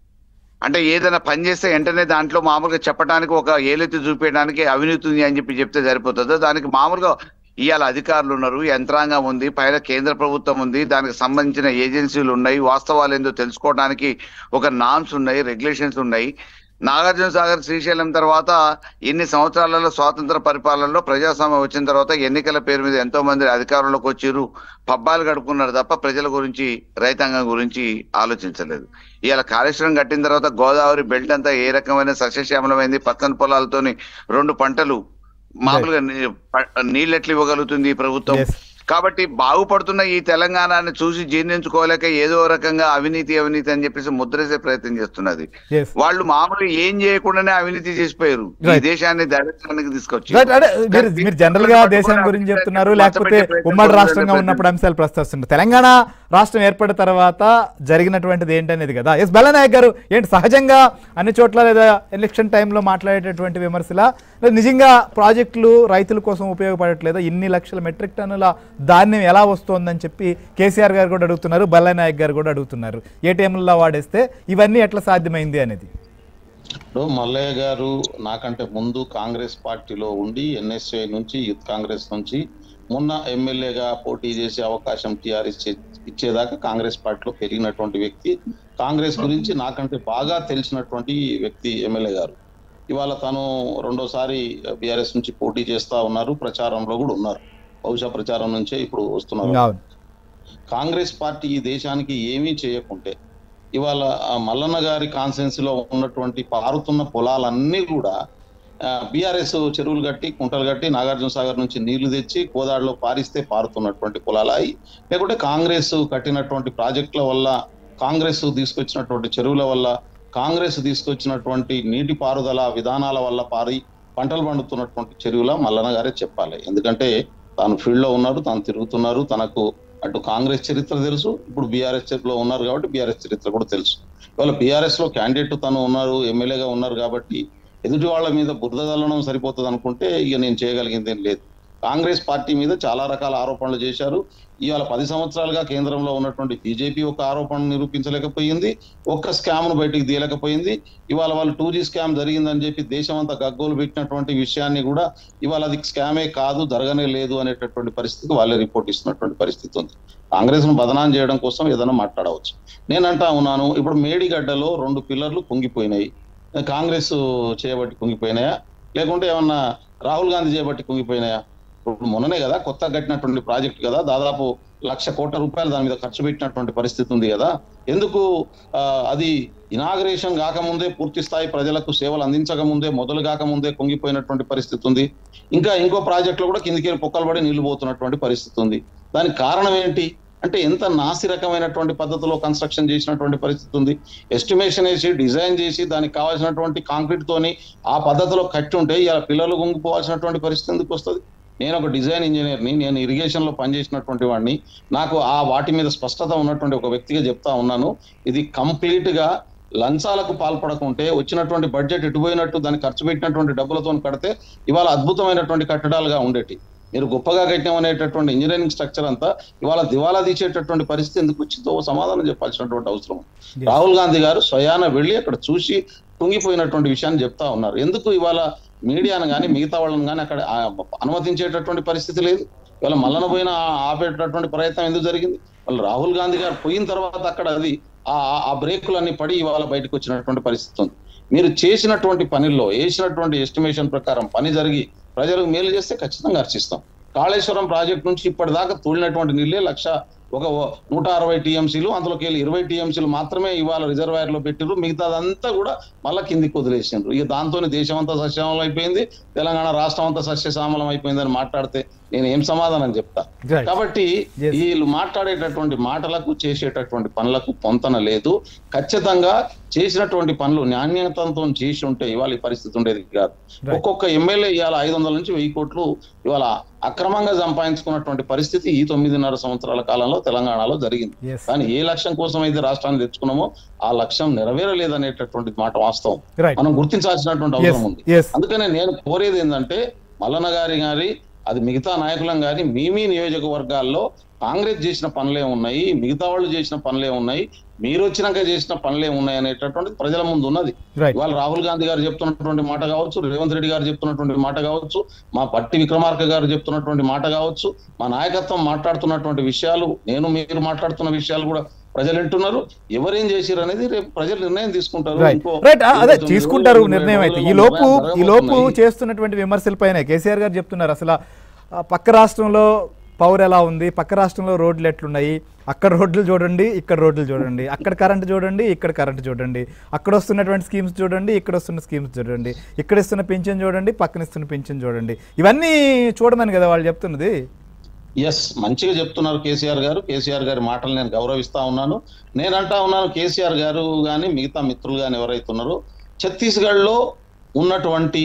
అంటే ఏదైనా పని చేస్తే వెంటనే దాంట్లో మామూలుగా చెప్పడానికి ఒక ఏలెత్తి చూపించడానికి అవినీతి ఉంది అని చెప్పి చెప్తే సరిపోతుందో దానికి మామూలుగా ఇవాళ అధికారులు ఉన్నారు యంత్రాంగం ఉంది పైన కేంద్ర ప్రభుత్వం ఉంది దానికి సంబంధించిన ఏజెన్సీలు ఉన్నాయి వాస్తవాలు ఏందో తెలుసుకోవడానికి ఒక నామ్స్ ఉన్నాయి రెగ్యులేషన్స్ ఉన్నాయి నాగార్జున సాగర్ శ్రీశైలం తర్వాత ఎన్ని సంవత్సరాలలో స్వాతంత్ర పరిపాలనలో ప్రజాస్వామ్యం వచ్చిన తర్వాత ఎన్నికల పేరు మీద ఎంతో మంది అధికారంలోకి వచ్చిర్రు పబ్బాలు గడుపుకున్నారు తప్ప ప్రజల గురించి రైతాంగం గురించి ఆలోచించలేదు ఇవాళ కాళేశ్వరం కట్టిన తర్వాత గోదావరి బెల్ట్ అంతా ఏ రకమైన సస్యశ్యామలమైంది పచ్చని పొలాలతోని రెండు పంటలు మామూలుగా నీ- ప- నీళ్ళు ఎట్లా ఇవ్వగలుగుతుంది ఈ ప్రభుత్వం Yes. కాబట్టి బాగుపడుతున్న ఈ తెలంగాణని చూసి జీర్ణించుకోలేక ఏదో రకంగా అవినీతి అవినీతి అని చెప్పేసి ముద్రేసే ప్రయత్నం చేస్తున్నది ఎస్ వాళ్ళు మామూలు ఏం చేయకుండానే అవినీతి చేసిపోయారు ఈ Right. దేశాన్ని దరిద్రానికి తీసుకొచ్చి రైట్ అంటే మీరు మీరు జనరల్ గా దేశం గురించి చెప్తున్నారు లేకపోతే ఉమ్మడి రాష్ట్రంగా ఉన్నప్పుడు అంశాలు ప్రస్తావిస్తున్నారు తెలంగాణ రాష్ట్రం ఏర్పడిన తర్వాత జరిగినటువంటిది ఏంటనేది కదా ఎస్ బెల్లనాయక్ గారు ఏంటి సహజంగా అన్ని చోట్ల లేదా ఎలక్షన్ టైంలో మాట్లాడేటటువంటి విమర్శలా లేదా నిజంగా ప్రాజెక్టులు రైతుల కోసం ఉపయోగపడట్లేదా ఇన్ని లక్షల మెట్రిక్ టన్నుల ధాన్యం ఎలా వస్తోందని చెప్పి కేసీఆర్ గారు కూడా అడుగుతున్నారు బెల్లనాయక్ గారు కూడా అడుగుతున్నారు ఏటీఎంలలో వాడేస్తే ఇవన్నీ ఎట్లా సాధ్యమైంది అనేది ఇప్పుడు మల్లయ్య గారు నాకంటే ముందు కాంగ్రెస్ పార్టీలో ఉండి ఎన్ఎస్ఏ నుంచి యూత్ కాంగ్రెస్ నుంచి మొన్న ఎమ్మెల్యేగా పోటీ చేసే అవకాశం టీఆర్ఎస్ ఇచ్చేదాకా కాంగ్రెస్ పార్టీలో పెరిగినటువంటి వ్యక్తి కాంగ్రెస్ గురించి నాకంటే బాగా తెలిసినటువంటి వ్యక్తి ఎమ్మెల్యే గారు ఇవాళ తను రెండోసారి బీఆర్ఎస్ నుంచి పోటీ చేస్తా ఉన్నారు ప్రచారంలో కూడా ఉన్నారు బహుశా ప్రచారం నుంచే ఇప్పుడు వస్తున్నారు అవును కాంగ్రెస్ పార్టీ ఈ దేశానికి ఏమీ చేయకుంటే ఇవాళ ఆ మల్లన్న గారి కాన్సెన్స్ లో ఉన్నటువంటి పారుతున్న పొలాలన్నీ కూడా బీఆర్ఎస్ చెరువులు కట్టి కుంటలు కట్టి నాగార్జున సాగర్ నుంచి నీళ్లు తెచ్చి కోదాడులో పారిస్తే పారుతున్నటువంటి పొలాలు లేకుంటే కాంగ్రెస్ కట్టినటువంటి ప్రాజెక్టుల వల్ల కాంగ్రెస్ తీసుకొచ్చినటువంటి చెరువుల వల్ల కాంగ్రెస్ తీసుకొచ్చినటువంటి నీటి పారుదల విధానాల వల్ల పారి పంటలు పండుతున్నటువంటి చెరువుల మల్లన్న గారే చెప్పాలి ఎందుకంటే తాను ఫీల్డ్ లో ఉన్నారు తాను తిరుగుతున్నారు తనకు అటు కాంగ్రెస్ చరిత్ర తెలుసు ఇప్పుడు బీఆర్ఎస్ లో ఉన్నారు కాబట్టి బీఆర్ఎస్ చరిత్ర కూడా తెలుసు ఇవాళ బీఆర్ఎస్ లో క్యాండిడేట్ తను ఉన్నారు ఎమ్మెల్యేగా ఉన్నారు కాబట్టి ఎదుటి వాళ్ళ మీద బురద చల్లడం సరిపోతుంది అనుకుంటే ఇక నేను చేయగలిగింది ఏం లేదు కాంగ్రెస్ పార్టీ మీద చాలా రకాల ఆరోపణలు చేశారు ఇవాళ పది సంవత్సరాలుగా కేంద్రంలో ఉన్నటువంటి బీజేపీ ఒక ఆరోపణ నిరూపించలేకపోయింది ఒక్క స్కామ్ ను బయటికి తీయలేకపోయింది ఇవాళ వాళ్ళు టూ జీ స్కామ్ జరిగిందని చెప్పి దేశం అంతా గగ్గోలు పెట్టినటువంటి విషయాన్ని కూడా ఇవాళ అది స్కామే కాదు జరగనే లేదు అనేటటువంటి పరిస్థితికి వాళ్ళే రిపోర్ట్ ఇస్తున్నటువంటి పరిస్థితి ఉంది కాంగ్రెస్ ను బదనాం చేయడం కోసం ఏదైనా మాట్లాడవచ్చు నేనంటా ఉన్నాను ఇప్పుడు మేడిగడ్డలో రెండు పిల్లర్లు కుంగిపోయినాయి కాంగ్రెస్ చేయబట్టి కుంగిపోయినాయా లేకుంటే ఏమన్నా రాహుల్ గాంధీ చేయబట్టి కుంగిపోయినాయా ఇప్పుడు మొన్ననే కదా కొత్త కట్టినటువంటి ప్రాజెక్ట్ కదా దాదాపు లక్ష కోట్ల రూపాయలు దాని మీద ఖర్చు పెట్టినటువంటి పరిస్థితి ఉంది కదా ఎందుకు ఆ, అది ఇనాగరేషన్ కాకముందే పూర్తి స్థాయి ప్రజలకు సేవలు అందించక ముందే మొదలు కాకముందే కుంగిపోయినటువంటి పరిస్థితి ఉంది ఇంకా ఇంకో ప్రాజెక్టులో కూడా కిందికి పొక్కలు పడి నీళ్లు పోతున్నటువంటి పరిస్థితి ఉంది దానికి కారణం ఏంటి అంటే ఎంత నాసి రకమైనటువంటి పద్ధతిలో కన్స్ట్రక్షన్ చేసినటువంటి పరిస్థితి ఉంది ఎస్టిమేషన్ వేసి డిజైన్ చేసి దానికి కావాల్సినటువంటి కాంక్రీట్ తోని ఆ పద్ధతిలో కట్టి ఉంటే ఇలా పిల్లలు గుంగిపోవాల్సినటువంటి పరిస్థితి ఎందుకు వస్తుంది నేను ఒక డిజైన్ ఇంజనీర్ని నేను ఇరిగేషన్ లో పనిచేసినటువంటి వాడిని నాకు ఆ వాటి మీద స్పష్టత ఉన్నటువంటి ఒక వ్యక్తిగా చెప్తా ఉన్నాను ఇది కంప్లీట్ గా లంచాలకు పాల్పడకుంటే వచ్చినటువంటి బడ్జెట్ ఎటుపోయినట్టు దానికి ఖర్చు పెట్టినటువంటి డబ్బులతో కడితే ఇవాళ అద్భుతమైనటువంటి కట్టడాలుగా ఉండేటి మీరు గొప్పగా కట్టినామనేటటువంటి ఇంజనీరింగ్ స్ట్రక్చర్ అంతా ఇవాళ దివాలా తీసేటటువంటి పరిస్థితి ఎందుకు వచ్చిందో సమాధానం చెప్పాల్సినటువంటి అవసరం ఉంది. రాహుల్ గాంధీ గారు స్వయాన వెళ్ళి అక్కడ చూసి కుంగిపోయినటువంటి విషయాన్ని చెప్తా ఉన్నారు ఎందుకు ఇవాళ మీడియాను కానీ మిగతా వాళ్ళని కానీ అక్కడ ఆ, అనుమతించేటటువంటి పరిస్థితి లేదు ఇవాళ మల్లన పోయిన ఆ- ఆపేటటువంటి ప్రయత్నం ఎందుకు జరిగింది వాళ్ళు రాహుల్ గాంధీ గారు పోయిన తర్వాత అక్కడ అది ఆ ఆ- ఆ బ్రేకులన్నీ పడి ఇవాళ బయటకు వచ్చినటువంటి పరిస్థితి ఉంది మీరు చేసినటువంటి పనిలో వేసినటువంటి ఎస్టిమేషన్ ప్రకారం పని జరిగి ప్రజలకు మేలు చేస్తే ఖచ్చితంగా హర్షిస్తాం కాళేశ్వరం ప్రాజెక్ట్ నుంచి ఇప్పటిదాకా తోలినటువంటి నీళ్ళే లక్ష ఒక నూట అరవై టీఎంసీలు అందులోకి వెళ్ళి ఇరవై టీఎంసీలు మాత్రమే ఇవాళ రిజర్వాయర్ లో పెట్టిరు మిగతాదంతా కూడా మళ్ళా కిందికి వదిలేసిండ్రు ఇక దాంతో దేశం అంతా సస్యశ్యామలం అయిపోయింది తెలంగాణ రాష్ట్రం అంతా సస్యశ్యామలం అయిపోయిందని మాట్లాడితే నేను ఏం సమాధానం చెప్తా Right. కాబట్టి Yes. వీళ్ళు మాట్లాడేటటువంటి మాటలకు చేసేటటువంటి పనులకు పొంతన లేదు ఖచ్చితంగా చేసినటువంటి పనులు నాణ్యతతో చేసి ఉంటే ఇవాళ ఈ పరిస్థితి ఉండేది కాదు Right. ఒక్కొక్క ఎమ్మెల్యే ఇవాళ ఐదు వందల నుంచి వెయ్యి కోట్లు ఇవాళ అక్రమంగా సంపాదించుకున్నటువంటి పరిస్థితి ఈ తొమ్మిదిన్నర సంవత్సరాల కాలంలో తెలంగాణలో జరిగింది Yes. కానీ ఏ లక్ష్యం కోసం అయితే రాష్ట్రాన్ని తెచ్చుకున్నామో ఆ లక్ష్యం నెరవేరలేదనేటటువంటి మాట వాస్తవం Right. మనం గుర్తించాల్సినటువంటి Yes. అవసరం ఉంది Yes. అందుకనే నేను కోరేది ఏంటంటే మల్లన్న గారి గారి అది మిగతా నాయకులం గారి మీ మీ నియోజకవర్గాల్లో కాంగ్రెస్ చేసిన పనులే ఉన్నాయి మిగతా వాళ్ళు చేసిన పనులే ఉన్నాయి మీరు వచ్చినాక చేసిన పనులే ఉన్నాయి అనేటటువంటిది ప్రజల ముందు ఉన్నది Right. ఇవాళ రాహుల్ గాంధీ గారు చెప్తున్నటువంటి మాట కావచ్చు రేవంత్ రెడ్డి గారు చెప్తున్నటువంటి మాట కావచ్చు మా పట్టి విక్రమార్క గారు చెప్తున్నటువంటి మాట కావచ్చు మా నాయకత్వం మాట్లాడుతున్నటువంటి విషయాలు నేను మీరు మాట్లాడుతున్న విషయాలు కూడా ప్రజలు వింటున్నారు ఎవరేం చేసిరు అనేది రేపు ప్రజలు నిర్ణయం తీసుకుంటారు రైట్ ఇంకో రైట్ ఆ, అదే తొమ్మిది తీసుకుంటారు రోజులు, నిర్ణయం అయితే ఈ ఇరవై లోపు రోజుల్లో ఈ లోపు జరగబోతున్నాయి. చేస్తున్నటువంటి విమర్శలపైనే కేసీఆర్ గారు చెప్తున్నారు అసలు ఆ, పక్క రాష్ట్రంలో పవర్ ఎలా ఉంది పక్క రాష్ట్రంలో రోడ్లు ఎట్లున్నాయి అక్కడ రోడ్లు చూడండి ఇక్కడ రోడ్లు చూడండి అక్కడ కరెంట్ చూడండి ఇక్కడ కరెంట్ చూడండి అక్కడ వస్తున్నటువంటి స్కీమ్స్ చూడండి ఇక్కడ వస్తున్న స్కీమ్స్ చూడండి ఇక్కడ ఇస్తున్న పింఛన్ చూడండి పక్కన ఇస్తున్న పింఛన్ చూడండి ఇవన్నీ చూడమని కదా వాళ్ళు చెప్తున్నది ఎస్ మంచిగా చెప్తున్నారు కేసీఆర్ గారు కేసీఆర్ గారి మాటలు నేను గౌరవిస్తా ఉన్నాను నేను అంటా ఉన్నాను కేసీఆర్ గారు కానీ మిగతా మిత్రులు కానీ ఎవరైతే ఉన్నారో ఛత్తీస్గఢ్ లో ఉన్నటువంటి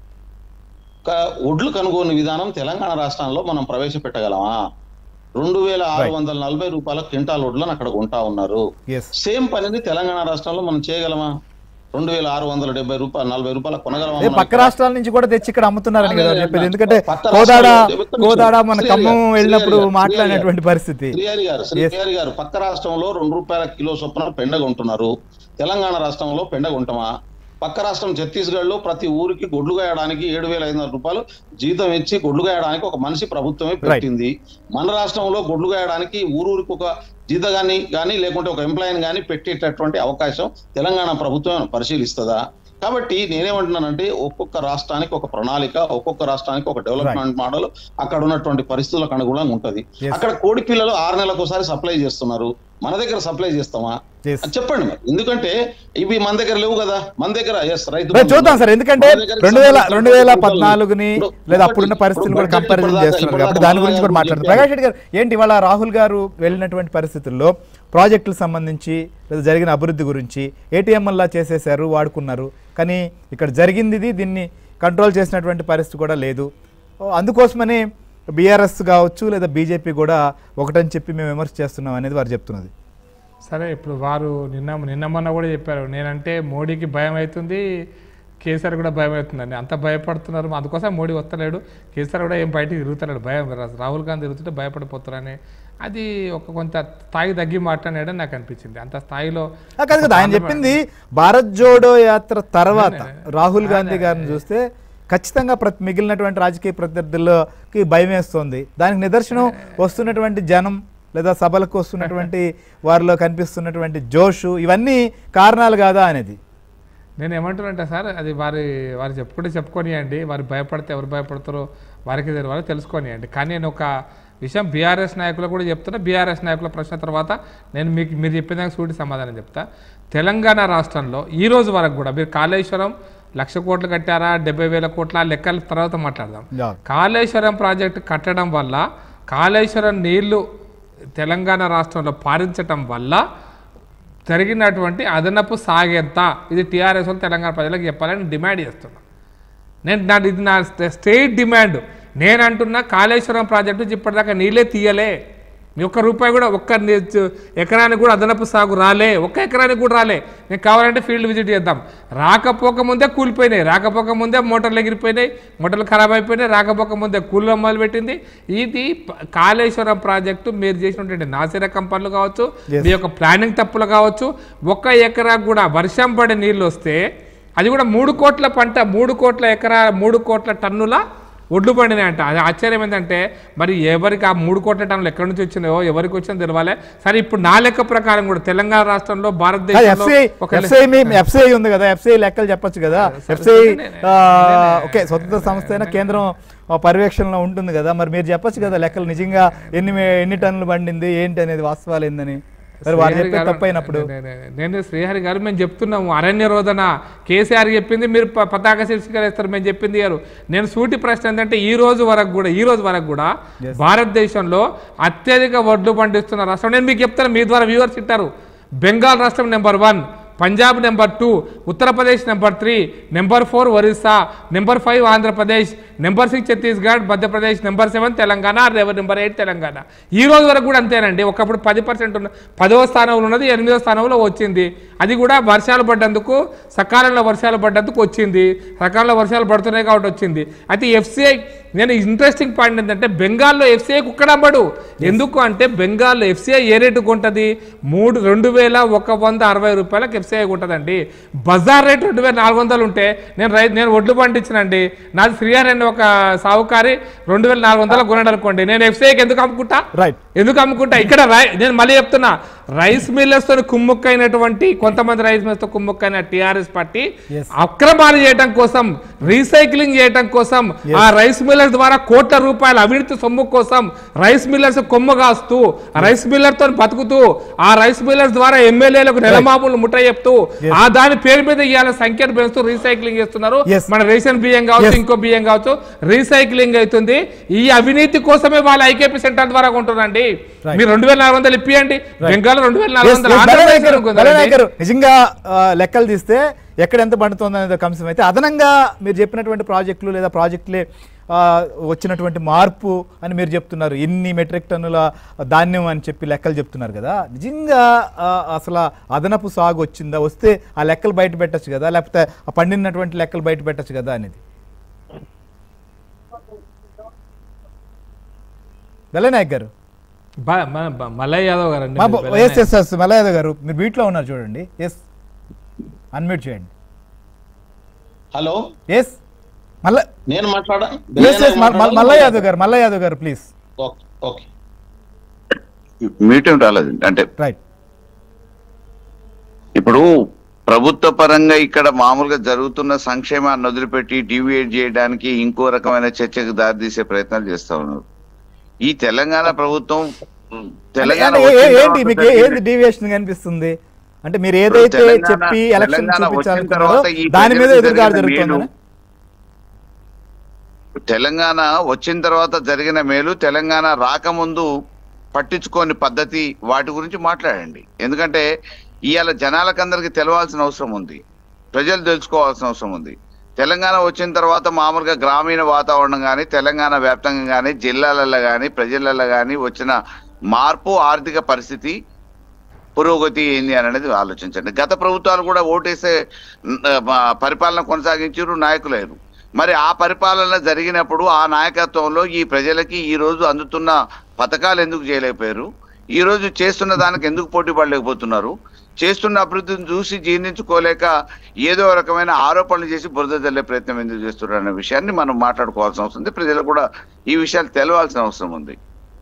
క- ఒడ్లు కొనుగోలు విధానం తెలంగాణ రాష్ట్రంలో మనం ప్రవేశపెట్టగలమా రెండు వేల ఆరు వందల నలభై రూపాయల క్వింటాల్ ఒడ్లను అక్కడ కొంటా ఉన్నారు ఎస్ సేమ్ పనిని తెలంగాణ రాష్ట్రంలో మనం చేయగలమా రెండు వేల ఆరు వందల డెబ్బై రూపాయలు నలభై రూపాయల కొనగలమా అదే మనం పక్క రాష్ట్రాల నుంచి కూడా తెచ్చి ఇక్కడ అమ్ముతున్నారని కదా అదే, చెప్పేది అదే. ఎందుకంటే పక్క కోదాడ రాష్ట్రాల్లో చెప్తున్నా. కోదాడ మన శ్రీహరి ఖమ్మం గారు, వెళ్ళినప్పుడు శ్రీహరి గారు, మాట్లాడినటువంటి పరిస్థితి శ్రీహరి గారు శ్రీహరి గారు పక్క రాష్ట్రంలో రెండు రూపాయల కిలో చొప్పున పెండ కొంటున్నారు తెలంగాణ రాష్ట్రంలో పెండ కొంటమా పక్క రాష్ట్రం ఛత్తీస్గఢ్ లో ప్రతి ఊరికి గొడ్లు గాయడానికి ఏడు వేల ఐదు వందల రూపాయలు జీతం ఇచ్చి గొడ్లు గాయడానికి ఒక మనిషి ప్రభుత్వమే పెట్టింది మన రాష్ట్రంలో గొడ్లు గాయడానికి ఊరూరికి ఒక జీతగాని కానీ లేకుంటే ఒక ఎంప్లాయీని కానీ పెట్టేటటువంటి అవకాశం తెలంగాణ ప్రభుత్వం పరిశీలిస్తుందా కాబట్టి నేనేమంటున్నానంటే ఒక్కొక్క రాష్ట్రానికి ఒక ప్రణాళిక ఒక్కొక్క రాష్ట్రానికి ఒక డెవలప్మెంట్ మోడల్ అక్కడ ఉన్నటువంటి పరిస్థితులకు అనుగుణంగా ఉంటది Yes. అక్కడ కోడి పిల్లలు ఆరు నెలలకు ఒకసారి సప్లై చేస్తున్నారు మన దగ్గర సప్లై చేస్తామా Yes. అది చెప్పండి మరి ఎందుకంటే ఇవి మన దగ్గర లేవు కదా మన దగ్గర ఎస్ రైతు రైట్ చూద్దాం సార్ ఎందుకంటే మన దగ్గర రెండు వేల సంబంధించిన రెండు వేల ఇప్పుడు- పద్నాలుగుని ఇప్పుడు లేదా ఒకటి- అప్పుడున్న పరిస్థితులు కూడా ఇప్పుడు కంపారిజన్ ఇప్పటిదాకా- చేస్తున్నారు కాబట్టి ఇప్పటిదాకా దాని గురించి కూడా రాహుల్ మాట్లాడతారు గారు ప్రకాష్ రెడ్డి గారు ఏంటి ఇవాళ రాహుల్ గారు వెళ్ళినటువంటి పరిస్థితుల్లో ప్రాజెక్టులకు సంబంధించి లేదా జరిగిన అభివృద్ధి గురించి ఏటీఎంఎల్లా చేసేసారు వాడుకున్నారు కానీ ఇక్కడ జరిగింది ఇది దీన్ని కంట్రోల్ చేసినటువంటి పరిస్థితి కూడా లేదు ఓ, అందుకోసమనే బీఆర్ఎస్ కావచ్చు లేదా బీజేపీ కూడా ఒకటని చెప్పి మేము విమర్శ చేస్తున్నాం అనేది వారు చెప్తున్నది సరే ఇప్పుడు వారు నిన్న నిన్న మొన్న కూడా చెప్పారు నేనంటే మోడీకి భయం అవుతుంది కేసీఆర్ కూడా భయం అవుతుందండి అంత భయపడుతున్నారు అందుకోసం మోడీ వస్తలేడు కేసీఆర్ కూడా ఏం బయటికి తిరుగుతలేడు భయం రా- రాహుల్ గాంధీ తిరుగుతుంటే భయపడిపోతారని అది ఒక కొంత స్థాయి తగ్గి మాట్లాడాడని నాకు అనిపించింది అంత స్థాయిలో ఆ, కాదు కదా ఆయన చెప్పింది భారత్ జోడో యాత్ర తర్వాత రాహుల్ గాంధీ గారిని చూస్తే ఖచ్చితంగా ప్రతి మిగిలినటువంటి రాజకీయ ప్రత్యర్థులకి భయం వేస్తుంది దానికి నిదర్శనం వస్తున్నటువంటి జనం లేదా సభలకు వస్తున్నటువంటి వారిలో కనిపిస్తున్నటువంటి జోషు ఇవన్నీ కారణాలు కాదా అనేది నేను ఏమంటున్నానంటే సార్ అది వారి వారు చెప్పుకుంటే చెప్పుకోనియండి వారు భయపడితే ఎవరు భయపడతారో వారికి తెలియాలి తెలుసుకోనియండి కానీ నేను ఒక విషయం బీఆర్ఎస్ నాయకులు కూడా చెప్తున్నా బీఆర్ఎస్ నాయకుల ప్రశ్న తర్వాత నేను మీకు మీరు చెప్పిన దానికి సూటి సమాధానం చెప్తా తెలంగాణ రాష్ట్రంలో ఈ రోజు వరకు కూడా మీరు కాళేశ్వరం లక్ష కోట్లు కట్టారా డెబ్బై వేల కోట్ల ఆ లెక్కల తర్వాత మాట్లాడదాం యా. కాళేశ్వరం ప్రాజెక్టు కట్టడం వల్ల కాళేశ్వరం నీళ్లు తెలంగాణ రాష్ట్రంలో పారించటం వల్ల జరిగినటువంటి అదనపు సాగెంత ఇది టీఆర్ఎస్ వాళ్ళు తెలంగాణ ప్రజలకు చెప్పాలని డిమాండ్ చేస్తున్నా నేను నా ఇది నా స్టే- స్టేట్ డిమాండ్ నేను అంటున్నా కాళేశ్వరం ప్రాజెక్టు నుంచి ఇప్పటిదాకా నీళ్ళే తీయలే మీ ఒక్క రూపాయి కూడా ఒక్క ని- చ- ఎకరానికి కూడా అదనపు సాగు రాలే ఒక్క ఎకరానికి కూడా రాలే నేను కావాలంటే ఫీల్డ్ విజిట్ చేద్దాం రాకపోక ముందే కూలిపోయినాయి రాకపోక ముందే మోటార్లు ఎగిరిపోయినాయి మోటార్లు ఖరాబ్ అయిపోయినాయి రాకపోక ముందే కూలీలో మొదలుపెట్టింది ఇది ప- కాళేశ్వరం ప్రాజెక్టు మీరు చేసినటువంటి నాసిరకం పనులు కావచ్చు మీ యొక్క ప్లానింగ్ తప్పులు కావచ్చు ఒక్క ఎకరాకు కూడా వర్షం పడే నీళ్ళు వస్తే అది కూడా మూడు కోట్ల పంట మూడు కోట్ల ఎకరా మూడు కోట్ల టన్నుల ఒడ్లు పండినాయి అంట అది ఆశ్చర్యం ఏంటంటే మరి ఎవరికి ఆ మూడు కోట్ల టన్నులు ఎక్కడి నుంచి వచ్చినాయో ఎవరికి వచ్చిందో తెలవాలి సరే ఇప్పుడు నా లెక్క ప్రకారం కూడా తెలంగాణ రాష్ట్రంలో భారతదేశంలో ఎఫ్సిఐ ఒక ఎఫ్సిఐ మీ ఎఫ్సిఐ ఉంది కదా ఎఫ్సిఐ లెక్కలు చెప్పొచ్చు కదా సరే, ఎఫ్సిఐ నేనే- ఓకే స్వతంత్ర సంస్థ అయినా కేంద్రం ఆ, పర్యవేక్షణలో ఉంటుంది కదా మరి మీరు చెప్పొచ్చు కదా లెక్కలు నిజంగా ఎన్ని మే- ఎన్ని టన్నులు పండింది ఏంటి అనేది వాస్తవాలు ఏందని మరి వారు శ్రీహరి చెప్పే గారు- తప్పైనప్పుడు నే- నే- నే- నేను శ్రీహరి గారు మేము చెప్తున్నాము అరణ్య రోదన కేసీఆర్ చెప్పింది మీరు ప- పతాక శీర్షికలు వేస్తారు మేము చెప్పింది గారు నేను సూటి ప్రశ్న ఏంటంటే ఈ రోజు వరకు కూడా ఈ రోజు వరకు కూడా భారతదేశంలో అత్యధిక వడ్లు పండిస్తున్న రాష్ట్రం నేను మీకు చెప్తాను మీ ద్వారా వ్యూవర్స్ ఇట్టారు బెంగాల్ రాష్ట్రం number one Punjab number two Uttar Pradesh number three number four Orissa number five Andhra Pradesh number six Chhattisgarh Madhya Pradesh number seven Telangana number eight Telangana ఈ రోజు వరకు కూడా అంతేనండి ఒకప్పుడు పది పర్సెంట్ ఉన్న పదవ స్థానంలో ఉన్నది ఎనిమిదవ స్థానంలో వచ్చింది అది కూడా వర్షాలు పడ్డందుకు సకాలంలో వర్షాలు పడ్డందుకు వచ్చింది సకాలంలో వర్షాలు పడుతున్నాయి కాబట్టి వచ్చింది అయితే ఎఫ్సిఐ నేను ఇంట్రెస్టింగ్ పాయింట్ ఏంటంటే బెంగాల్లో ఎఫ్సిఐ కుక్కడమ్మడు ఎందుకు అంటే బెంగాల్లో ఎఫ్సిఐ ఏ రేటుకు ఉంటుంది మూడు రెండు వేల ఒక వంద అరవై రూపాయలకు ఎఫ్సిఐ ఉంటుందండి బజార్ రేట్ రెండు వేల నాలుగు వందలు ఉంటే నేను రై నేను ఒడ్లు పండించినండి నాది శ్రీహరి అనే ఒక సావుకారి రెండు వేల నాలుగు వందలకు కొనడు అనుకోండి నేను ఎఫ్సిఐకి ఎందుకు అమ్ముకుంటా రైట్ ఎందుకు అమ్ముకుంటా ఇక్కడ రై- నేను మళ్ళీ చెప్తున్నా రైస్ మిల్లర్స్ తో కుమ్ముక్కైనటువంటి కొంతమంది రైస్ మిల్లర్స్ తో కుమ్ముక్కైన టిఆర్ఎస్ పార్టీ Yes. అక్రమాలు చేయడం కోసం రీసైక్లింగ్ చేయడం కోసం ఆ రైస్ మిల్లర్స్ ద్వారా కోట్ల రూపాయల అవినీతి సొమ్ము కోసం రైస్ మిల్లర్స్ కొమ్ము కాస్తూ రైస్ మిల్లర్ తో బతుకుతూ ఆ రైస్ మిల్లర్స్ ద్వారా ఎమ్మెల్యేలకు నెలమామూలు ముట్ట చెప్తూ ఆ దాని పేరు మీద ఇవాళ సంఖ్యను పెంచుతూ రీసైక్లింగ్ చేస్తున్నారు Yes. మన రేషన్ బియ్యం కావచ్చు Yes. ఇంకో బియ్యం కావచ్చు రీసైక్లింగ్ అవుతుంది ఈ అవినీతి కోసమే వాళ్ళ ఐకేపీ సెంటర్ ద్వారా కొంటున్నారండి Right. మీరు రెండు వేల నాలుగు వందలు ఇప్పియండి బెంగాల్ రెండు వేల నాలుగు Yes, వందలు yes, ఆంధ్రప్రదేశ్ బలనాయక్ గారు, అనుకుందండి. బలనాయక్ గారు, నిజంగా ఆ, లెక్కలు తీస్తే ఎక్కడ ఎంత పండుతుంది అనేది ఒక అంశం అయితే అదనంగా మీరు చెప్పినటువంటి ప్రాజెక్టులు లేదా ప్రాజెక్టులే ఆ, వచ్చినటువంటి మార్పు అని మీరు చెప్తున్నారు ఎన్ని మెట్రిక్ టన్నుల ధాన్యం అని చెప్పి లెక్కలు చెప్తున్నారు కదా నిజంగా ఆ, అసలు ఆ అదనపు సాగు వచ్చిందా వస్తే ఆ లెక్కలు బయట పెట్టచ్చు కదా లేకపోతే ఆ పండినటువంటి లెక్కలు బయట పెట్టచ్చు కదా అనేది బలనాయక్ గారు బ- మన- బ- మల్లయ్య యాదవ్ గారు అండి మీరు ఎస్ ఎస్ ఎస్ మలయాదవ్ గారు మీరు బీట్లో ఉన్నారు చూడండి ఎస్ అన్మ్యూట్ చేయండి హలో ఎస్ మల్ల నేను మాట్లాడా ఎస్ ఎస్ మల్ల యాదవ్ గారు మల్ల యాదవ్ గారు ప్లీజ్ ఓకే ఓకే మీటింగ్ రాలేదు అంటే రైట్ ఇప్పుడు ప్రభుత్వ పరంగా ఇక్కడ మామూలుగా జరుగుతున్న సంక్షేమాన్ని వదిలిపెట్టి డివియేట్ చేయడానికి ఇంకో రకమైన చర్చకు దారితీసే ప్రయత్నాలు చేస్తా ఉన్నారు ఈ తెలంగాణ ప్రభుత్వం ఉమ్, తెలంగాణ వచ్చిన ఏంటి తర్వాత మీకు జరిగిన- ఏంది డీవియేషన్ కనిపిస్తుంది అంటే మీరు ఏదైతే తెలంగాణ- చెప్పి ఎలక్షన్ తెలంగాణ వచ్చిన చూపించాలనుకున్నారో తర్వాత ఈ దాని మీద ప్రజలకు ఎదురుదాడి జరిగిన జరుగుతుంది మేలు- తెలంగాణ వచ్చిన తర్వాత జరిగిన మేలు తెలంగాణ రాకముందు పట్టించుకోని పద్ధతి వాటి గురించి మాట్లాడండి ఎందుకంటే ఇవాళ జనాలకందరికి తెలవాల్సిన అవసరం ఉంది ప్రజలు తెలుసుకోవాల్సిన అవసరం ఉంది తెలంగాణ వచ్చిన తర్వాత మామూలుగా గ్రామీణ వాతావరణం కానీ తెలంగాణ వ్యాప్తంగా కానీ జిల్లాలలో కానీ ప్రజలలో కానీ వచ్చిన మార్పు ఆర్థిక పరిస్థితి పురోగతి ఏంది అని అనేది ఆలోచించండి గత ప్రభుత్వాలు కూడా ఓటేసే మ్, ఆ, పరిపాలన కొనసాగించారు నాయకులేరు మరి ఆ పరిపాలన జరిగినప్పుడు ఆ నాయకత్వంలో ఈ ప్రజలకి ఈ రోజు అందుతున్న పథకాలు ఎందుకు చేయలేకపోయారు ఈ రోజు చేస్తున్న దానికి ఎందుకు పోటీ పడలేకపోతున్నారు చేస్తున్న అభివృద్ధిని చూసి జీర్ణించుకోలేక ఏదో రకమైన ఆరోపణలు చేసి బురద జల్లే ప్రయత్నం ఎందుకు చేస్తున్నారు అనే విషయాన్ని మనం మాట్లాడుకోవాల్సిన అవసరం ఉంది ప్రజలకు కూడా ఈ విషయాలు తెలవాల్సిన అవసరం ఉంది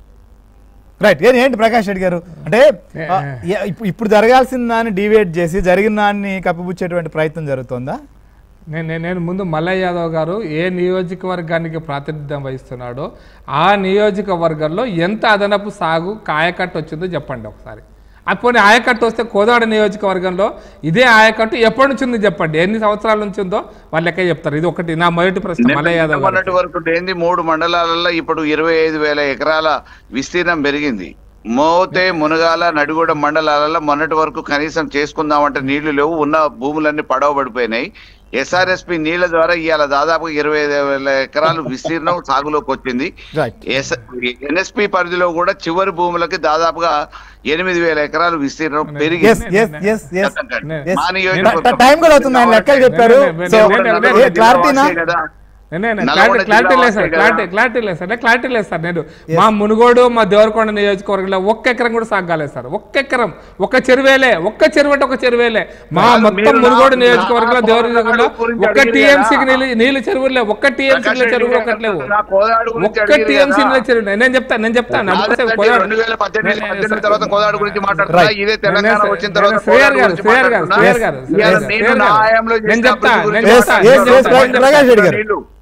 రైట్ ఏంటి ఏంటి ప్రకాష్ రెడ్డి గారు అంటే ఆ, ఎ- ఇప్పు- ఇప్పుడు జరగాల్సిన దాన్ని డివేట్ చేసి జరిగిన దాన్ని కప్పిపుచ్చేటువంటి ప్రయత్నం జరుగుతుందా నేను నేను- నేను ముందు మల్లయ్య యాదవ్ గారు ఏ నియోజకవర్గానికి ప్రాతినిధ్యం వహిస్తున్నాడో ఆ నియోజకవర్గంలో ఎంత అదనపు సాగు కాయకట్టు వచ్చిందో చెప్పండి ఒకసారి అప్పుడు ఆయకట్టు వస్తే కోదాడ నియోజకవర్గంలో ఇదే ఆయకట్టు ఎప్పటి నుంచి ఉంది చెప్పండి ఎన్ని సంవత్సరాల నుంచి ఉందో వాళ్ళు లెక్క చెప్తారు ఇది ఒకటి నా మొదటి ప్రశ్న మల్లయ్య యాదవ్ గారు మొన్నటి వరకు ఏంది మూడు మండలాలలో ఇప్పుడు ఇరవై ఐదు వేల ఎకరాల విస్తీర్ణం పెరిగింది మోతే మునగాల నడిగూడ మండలాలలో మొన్నటి వరకు కనీసం చేసుకుందామంటే నీళ్లు లేవు ఉన్న భూములన్నీ పడవబడిపోయినాయి ఎస్ఆర్ఎస్పి నీళ్ల ద్వారా ఇవాళ దాదాపు ఇరవై ఐదు వేల ఎకరాలు విస్తీర్ణం సాగులోకి వచ్చింది రైట్ ఎన్ఎస్పి పరిధిలో కూడా చివరి భూములకి దాదాపుగా ఎనిమిది వేల ఎకరాలు విస్తీర్ణం ఎస్ పెరిగింది ఎస్ ఎస్ ఎస్ గతంకంటే. Yes. మా ట- నియోజకవర్గం- టైం కూడా అవుతుంది ఆయన లెక్కలు చెప్పారు నేను- సో నేను- నేను- నేను- ఏ, క్లారిటీనా వాసే కదా. నేను- నేను నల్గొండ క్లారిటీ క్లారిటీ జిల్లా లేదు సార్ వాసే క్లారిటీ కదా. క్లారిటీ లేదు సార్ నేను క్లారిటీ లేదు సార్ నేను మా మునుగోడు మా దేవరకొండ నియోజకవర్గంలో ఒక్క ఎకరం కూడా సాగాలేదు సార్ ఒక్క ఎకరం ఒక్క చెరువేలే ఒక్క చెరువు అంటే ఒక చెరువేలే మా కాదు, మొత్తం మీరు మునుగోడు నా- నియోజకవర్గంలో నా దేవరకొండలో గురించి ఒక్క అడిగారు టీఎంసీకి కదా. నీళ్ళు నీళ్ళు చెరువులు లేవు ఒక్క టీఎంసీ ప్రకాష్ రెడ్డి చెరువులు గారు ఒకటి లేవు నా కోదాడు గురించి ఒక్క అడిగారు టీఎంసీ కదా. నీళ్ళ చెరువు లేవు. నేను చెప్తాను నేను చెప్తాను రాజశేఖర్ అందుకోసం రెడ్డి కోదాడు- రెండు వేల పద్దెనిమిది నేను- పద్దెనిమిది తర్వాత కోదాడు గురించి మాట్లాడుతున్నా Right. ఇదే తెలంగాణ నేను- వచ్చిన తర్వాత నేను శ్రేయర్ కోదాడు గారు, గురించి శ్రేయర్ గారు, మాట్లాడుతున్నా. శ్రేయర్ గారు, ఇవాళ శ్రేయర్ నేను గారు. నా హయాంలో నేను చేసిన చెప్తా, అభివృద్ధి నేను గురించి చెప్తా, మాట్లాడుతున్నా. yes, yes, నేను ప్రకాష్ రెడ్డి గారు. నీళ్లు.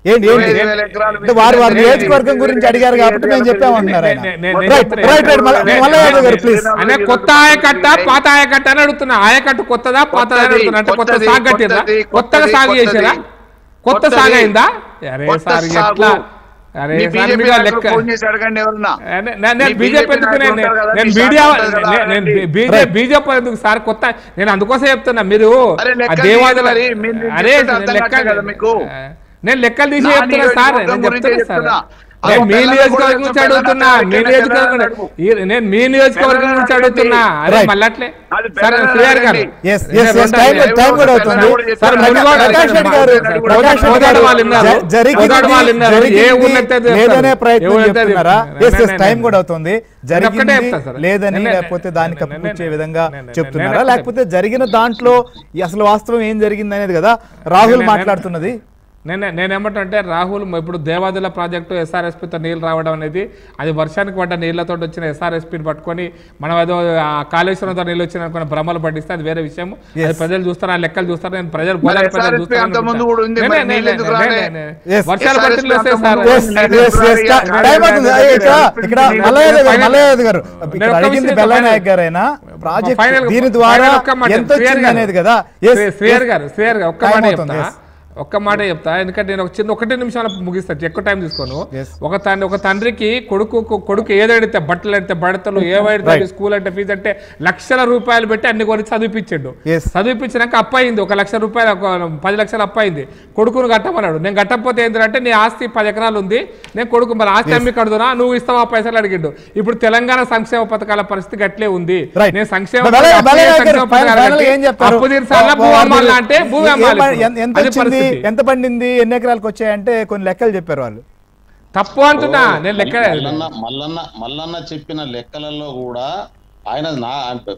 ఏంటి ఇరవై ఏంటి ఐదు వేల ఎకరాలు అంటే వారు వారి విస్తీర్ణం నియోజకవర్గం ఏంటి? గురించి అడిగారు కాబట్టి మేము చెప్పామంటున్నారు ఆయన నే- నే- నే- రైట్ చెప్తున్నా. రైట్ రైట్ మల్ల- నే- మల్లయ్య యాదవ్ గారు ప్లీజ్ అనే కొత్త ఆయకట్ట పాత ఆయకట్ట అని అడుగుతున్నా ఆయకట్టు కొత్తదా పాతదా అని కొత్తది, అడుగుతున్నా అంటే కొత్త కొత్తది, సాగు కట్టిరా కొత్తది, కొత్తగా కొత్తది, సాగు చేసారా కొత్త కొత్తది. సాగు అయిందా అరే కొత్త సార్ సాగు. ఎట్లా అరే మీ సార్ బీజేపీ మీరు ఆ నాయకులు లెక్క ఫోన్ చేసి అడగండి ఎవరన్నా నే- నే- నేను మీ బీజేపీ బీజేపీ ఎందుకు నేను నాయకులు ఉంటారు కదా, నేను మీ మీడియా శాఖ ఉంటుంది కదా, నేను రండి. బీజేపీ బీజేపీ ఎందుకు సార్ కొత్త నేను అందుకోసం చెప్తున్నా మీరు అరే ఆ లెక్కలు దేవాదుల తీయండి మరి, మీరు నేను అరే చెప్తుంటే నేను అర్థం లెక్క కావట్లేదు కదా మీకు? నేను లెక్కలు తీసి నా చెప్తున్నా సార్ నియోజకవర్గం నేను గురించే చెప్తున్నా సార్ చెప్తున్నా. నేను అదో మీ తెలంగాణ నియోజకవర్గం కూడా గురించి తెలంగాణ అడుగుతున్నా మీ తెలంగాణ నియోజకవర్గం తెలంగాణ ఈ- నేను మీ నియోజకవర్గం తెలంగాణ గురించి అడుగుతున్నా అరే Right. మళ్ళీ అట్లే అది సార్ తెలంగాణ శ్రీహరి గారు రండి. ఎస్ నేను ఎస్ ఎస్ రెండో- టైం నేను టైం కూడా కూడా అవుతుంది కూడా సార్ చెప్పాను. మునుగోడు ప్రకాష్ రెడ్డి గారు మునుగోడు ప్రకాష్ రెడ్డి గారు వాళ్ళు ఉన్నారు. జ- జరిగింది మునుగోడు వాళ్ళు ఉన్నారు. ఏ జరిగింది ఊళ్ళైతే చెప్తారు. లేదనే ప్రయత్నం ఏ ఊళ్ళైతే చెప్తున్నారా చెప్తారు. ఎస్ ఎస్ నేను- టైం నేను- కూడా అవుతుంది ఒక్కటే జరిగింది చెప్తా సార్. లేదని నేను- లేకపోతే దాన్ని నేను- కప్పిపుచ్చే నేను- విధంగా నేను- నేను- చెప్తున్నారా నేను- లేకపోతే జరిగిన దాంట్లో ఈ అసలు వాస్తవం ఏం జరిగింది అనేది కదా రాహుల్ నేను- మాట్లాడుతున్నది నేను నేనేమంటే రాహుల్ ఇప్పుడు దేవాదుల ప్రాజెక్టు ఎస్ఆర్ఎస్పితో నీళ్ళు రావడం అనేది అది వర్షానికి పడ్డ నీళ్లతో వచ్చిన ఎస్ఆర్ఎస్పిని పట్టుకొని మనం ఏదో ఆ కాళేశ్వరంతో నీళ్ళు వచ్చిన అనుకున్న భ్రమలు పట్టిస్తే అది వేరే విషయం అది ప్రజలు చూస్తారు ఆ లెక్కలు చూస్తారు నేను ప్రజలు మరి గోదావరి ప్రజలు SRSP చూస్తారు అంత ముందు కూడా ఉంది, మరి నీళ్ళు ఎందుకు రాలే? Yes. వర్షాలు SRSP పట్టిన అంత సార్ ముందు ఎస్ ఎస్ ఎస్ టైం అవుతుంది అయ్యో, ఇక్కడ ఇక్కడ మల్లయ్య గారు మల్లయ్య గారు ఇక్కడ ఒక్క అడిగింది విషయం బెల్లయ్య final- నాయక్ గారైనా ప్రాజెక్ట్ Final- దీని ద్వారా final ఒక్క మాట, ఎంత శ్రీహరి వచ్చింది గారు. అనేది కదా Yes, శ్రీ- శ్రీహరి yes. గారు శ్రీహరి గారు ఒక్క Time మాట అవుతుంది, చెప్తా yes. ఒక్క మాట చెప్తా ఎందుకంటే నేను ఒక చిన్న ఒకటి నిమిషాలు ముగిస్తాను ఎక్కువ టైం తీసుకోను Yes. ఒక తండ్రి ఒక తండ్రికి కొడుకు కొడుకు ఏదైతే బట్టలు అంటే బడతలు ఏవైతే Right. స్కూల్ అంటే ఫీజు అంటే లక్షల రూపాయలు పెట్టి అన్ని కొని చదివిపించాడు Yes. చదివిపించినాక అప్పు అయింది ఒక లక్ష రూపాయలు ఒక పది లక్షలు అప్పు అయింది కొడుకును కట్టమన్నాడు నేను కట్టకపోతే ఏంటంటే నీ ఆస్తి పది ఎకరాలు ఉంది నేను కొడుకు మరి ఆస్తి అమ్మి కడుదునా నువ్వు ఇస్తావా పైసలు అడిగిండు ఇప్పుడు తెలంగాణ సంక్షేమ పథకాల పరిస్థితి గట్లే ఉంది Right. నేను సంక్షేమ బలయ్య- పథకాలు బలయ్య అప్పుడే గారు సంక్షేమ final- పథకాలు final కట్టి ఏం చెప్తారు? అప్పు తీర్చాలా భూ వా- అమ్మాలా మీరు- అంటే భూ ఏ- అమ్మాలి ఏ- ఇప్పుడు. ఎంత- ఎంత అది వచ్చింది పరిస్థితి. ఎంత పండింది ఎన్ని ఎకరాలకు వచ్చాయంటే కొన్ని లెక్కలు చెప్పారు వాళ్ళు తప్పు అంటున్నా నేను లెక్క మల్లన్న మల్లన్న మల్లన్న చెప్పిన లెక్కలలో కూడా ఆయన నా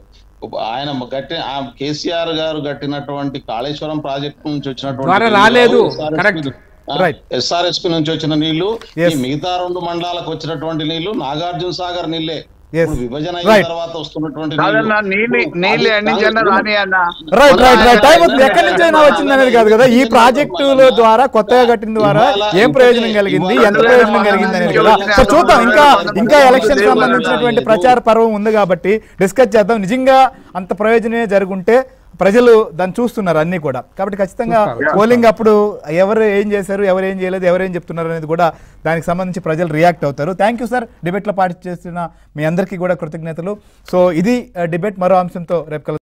ఆయన గట్టి ఆ కేసీఆర్ గారు కట్టినటువంటి కాళేశ్వరం ప్రాజెక్టు నుంచి వచ్చినటువంటి ద్వారా నీళ్లు, రాలేదు. SRSP Correct. ఆ, Right. ఎస్ఆర్ఎస్పి నుంచి వచ్చిన నీళ్లు Yes. ఈ మిగతా రెండు మండలాలకు వచ్చినటువంటి నీళ్లు నాగార్జున సాగర్ నీళ్ళే Yes. ఇప్పుడు విభజన అయిన Right. తర్వాత వస్తున్నటువంటి కాదన్నా నీళ్ళు నీళ్ళు ఎన్ని జన రాని అన్న రైట్ రైట్ రైట్ టైం అవుతుంది ఎక్కడి నుంచి అయినా వచ్చింది అనేది కాదు కదా ఈ ప్రాజెక్టుల ద్వారా కొత్తగా కట్టిన ద్వారా ఏం ప్రయోజనం కలిగింది ఎంత ప్రయోజనం కలిగింది అనేది కదా సో చూద్దాం ఇంకా ఇంకా ఎలక్షన్ సంబంధించినటువంటి ప్రచార పర్వం ఉంది కాబట్టి డిస్కస్ చేద్దాం నిజంగా అంత ప్రయోజనమే జరుగుంటే ప్రజలు దాన్ని చూస్తున్నారు అన్ని కూడా కాబట్టి ఖచ్చితంగా పోలింగ్ అప్పుడు ఎవరు ఏం చేశారు ఎవరు ఏం చేయలేదు ఎవరు ఏం చెప్తున్నారు అనేది కూడా దానికి సంబంధించి ప్రజలు రియాక్ట్ అవుతారు థ్యాంక్ యూ సార్ డిబేట్లో పార్టిసిపేట్ చేస్తున్న మీ అందరికీ కూడా కృతజ్ఞతలు సో ఇది డిబేట్ మరో అంశంతో రేపు కలుద్దాం.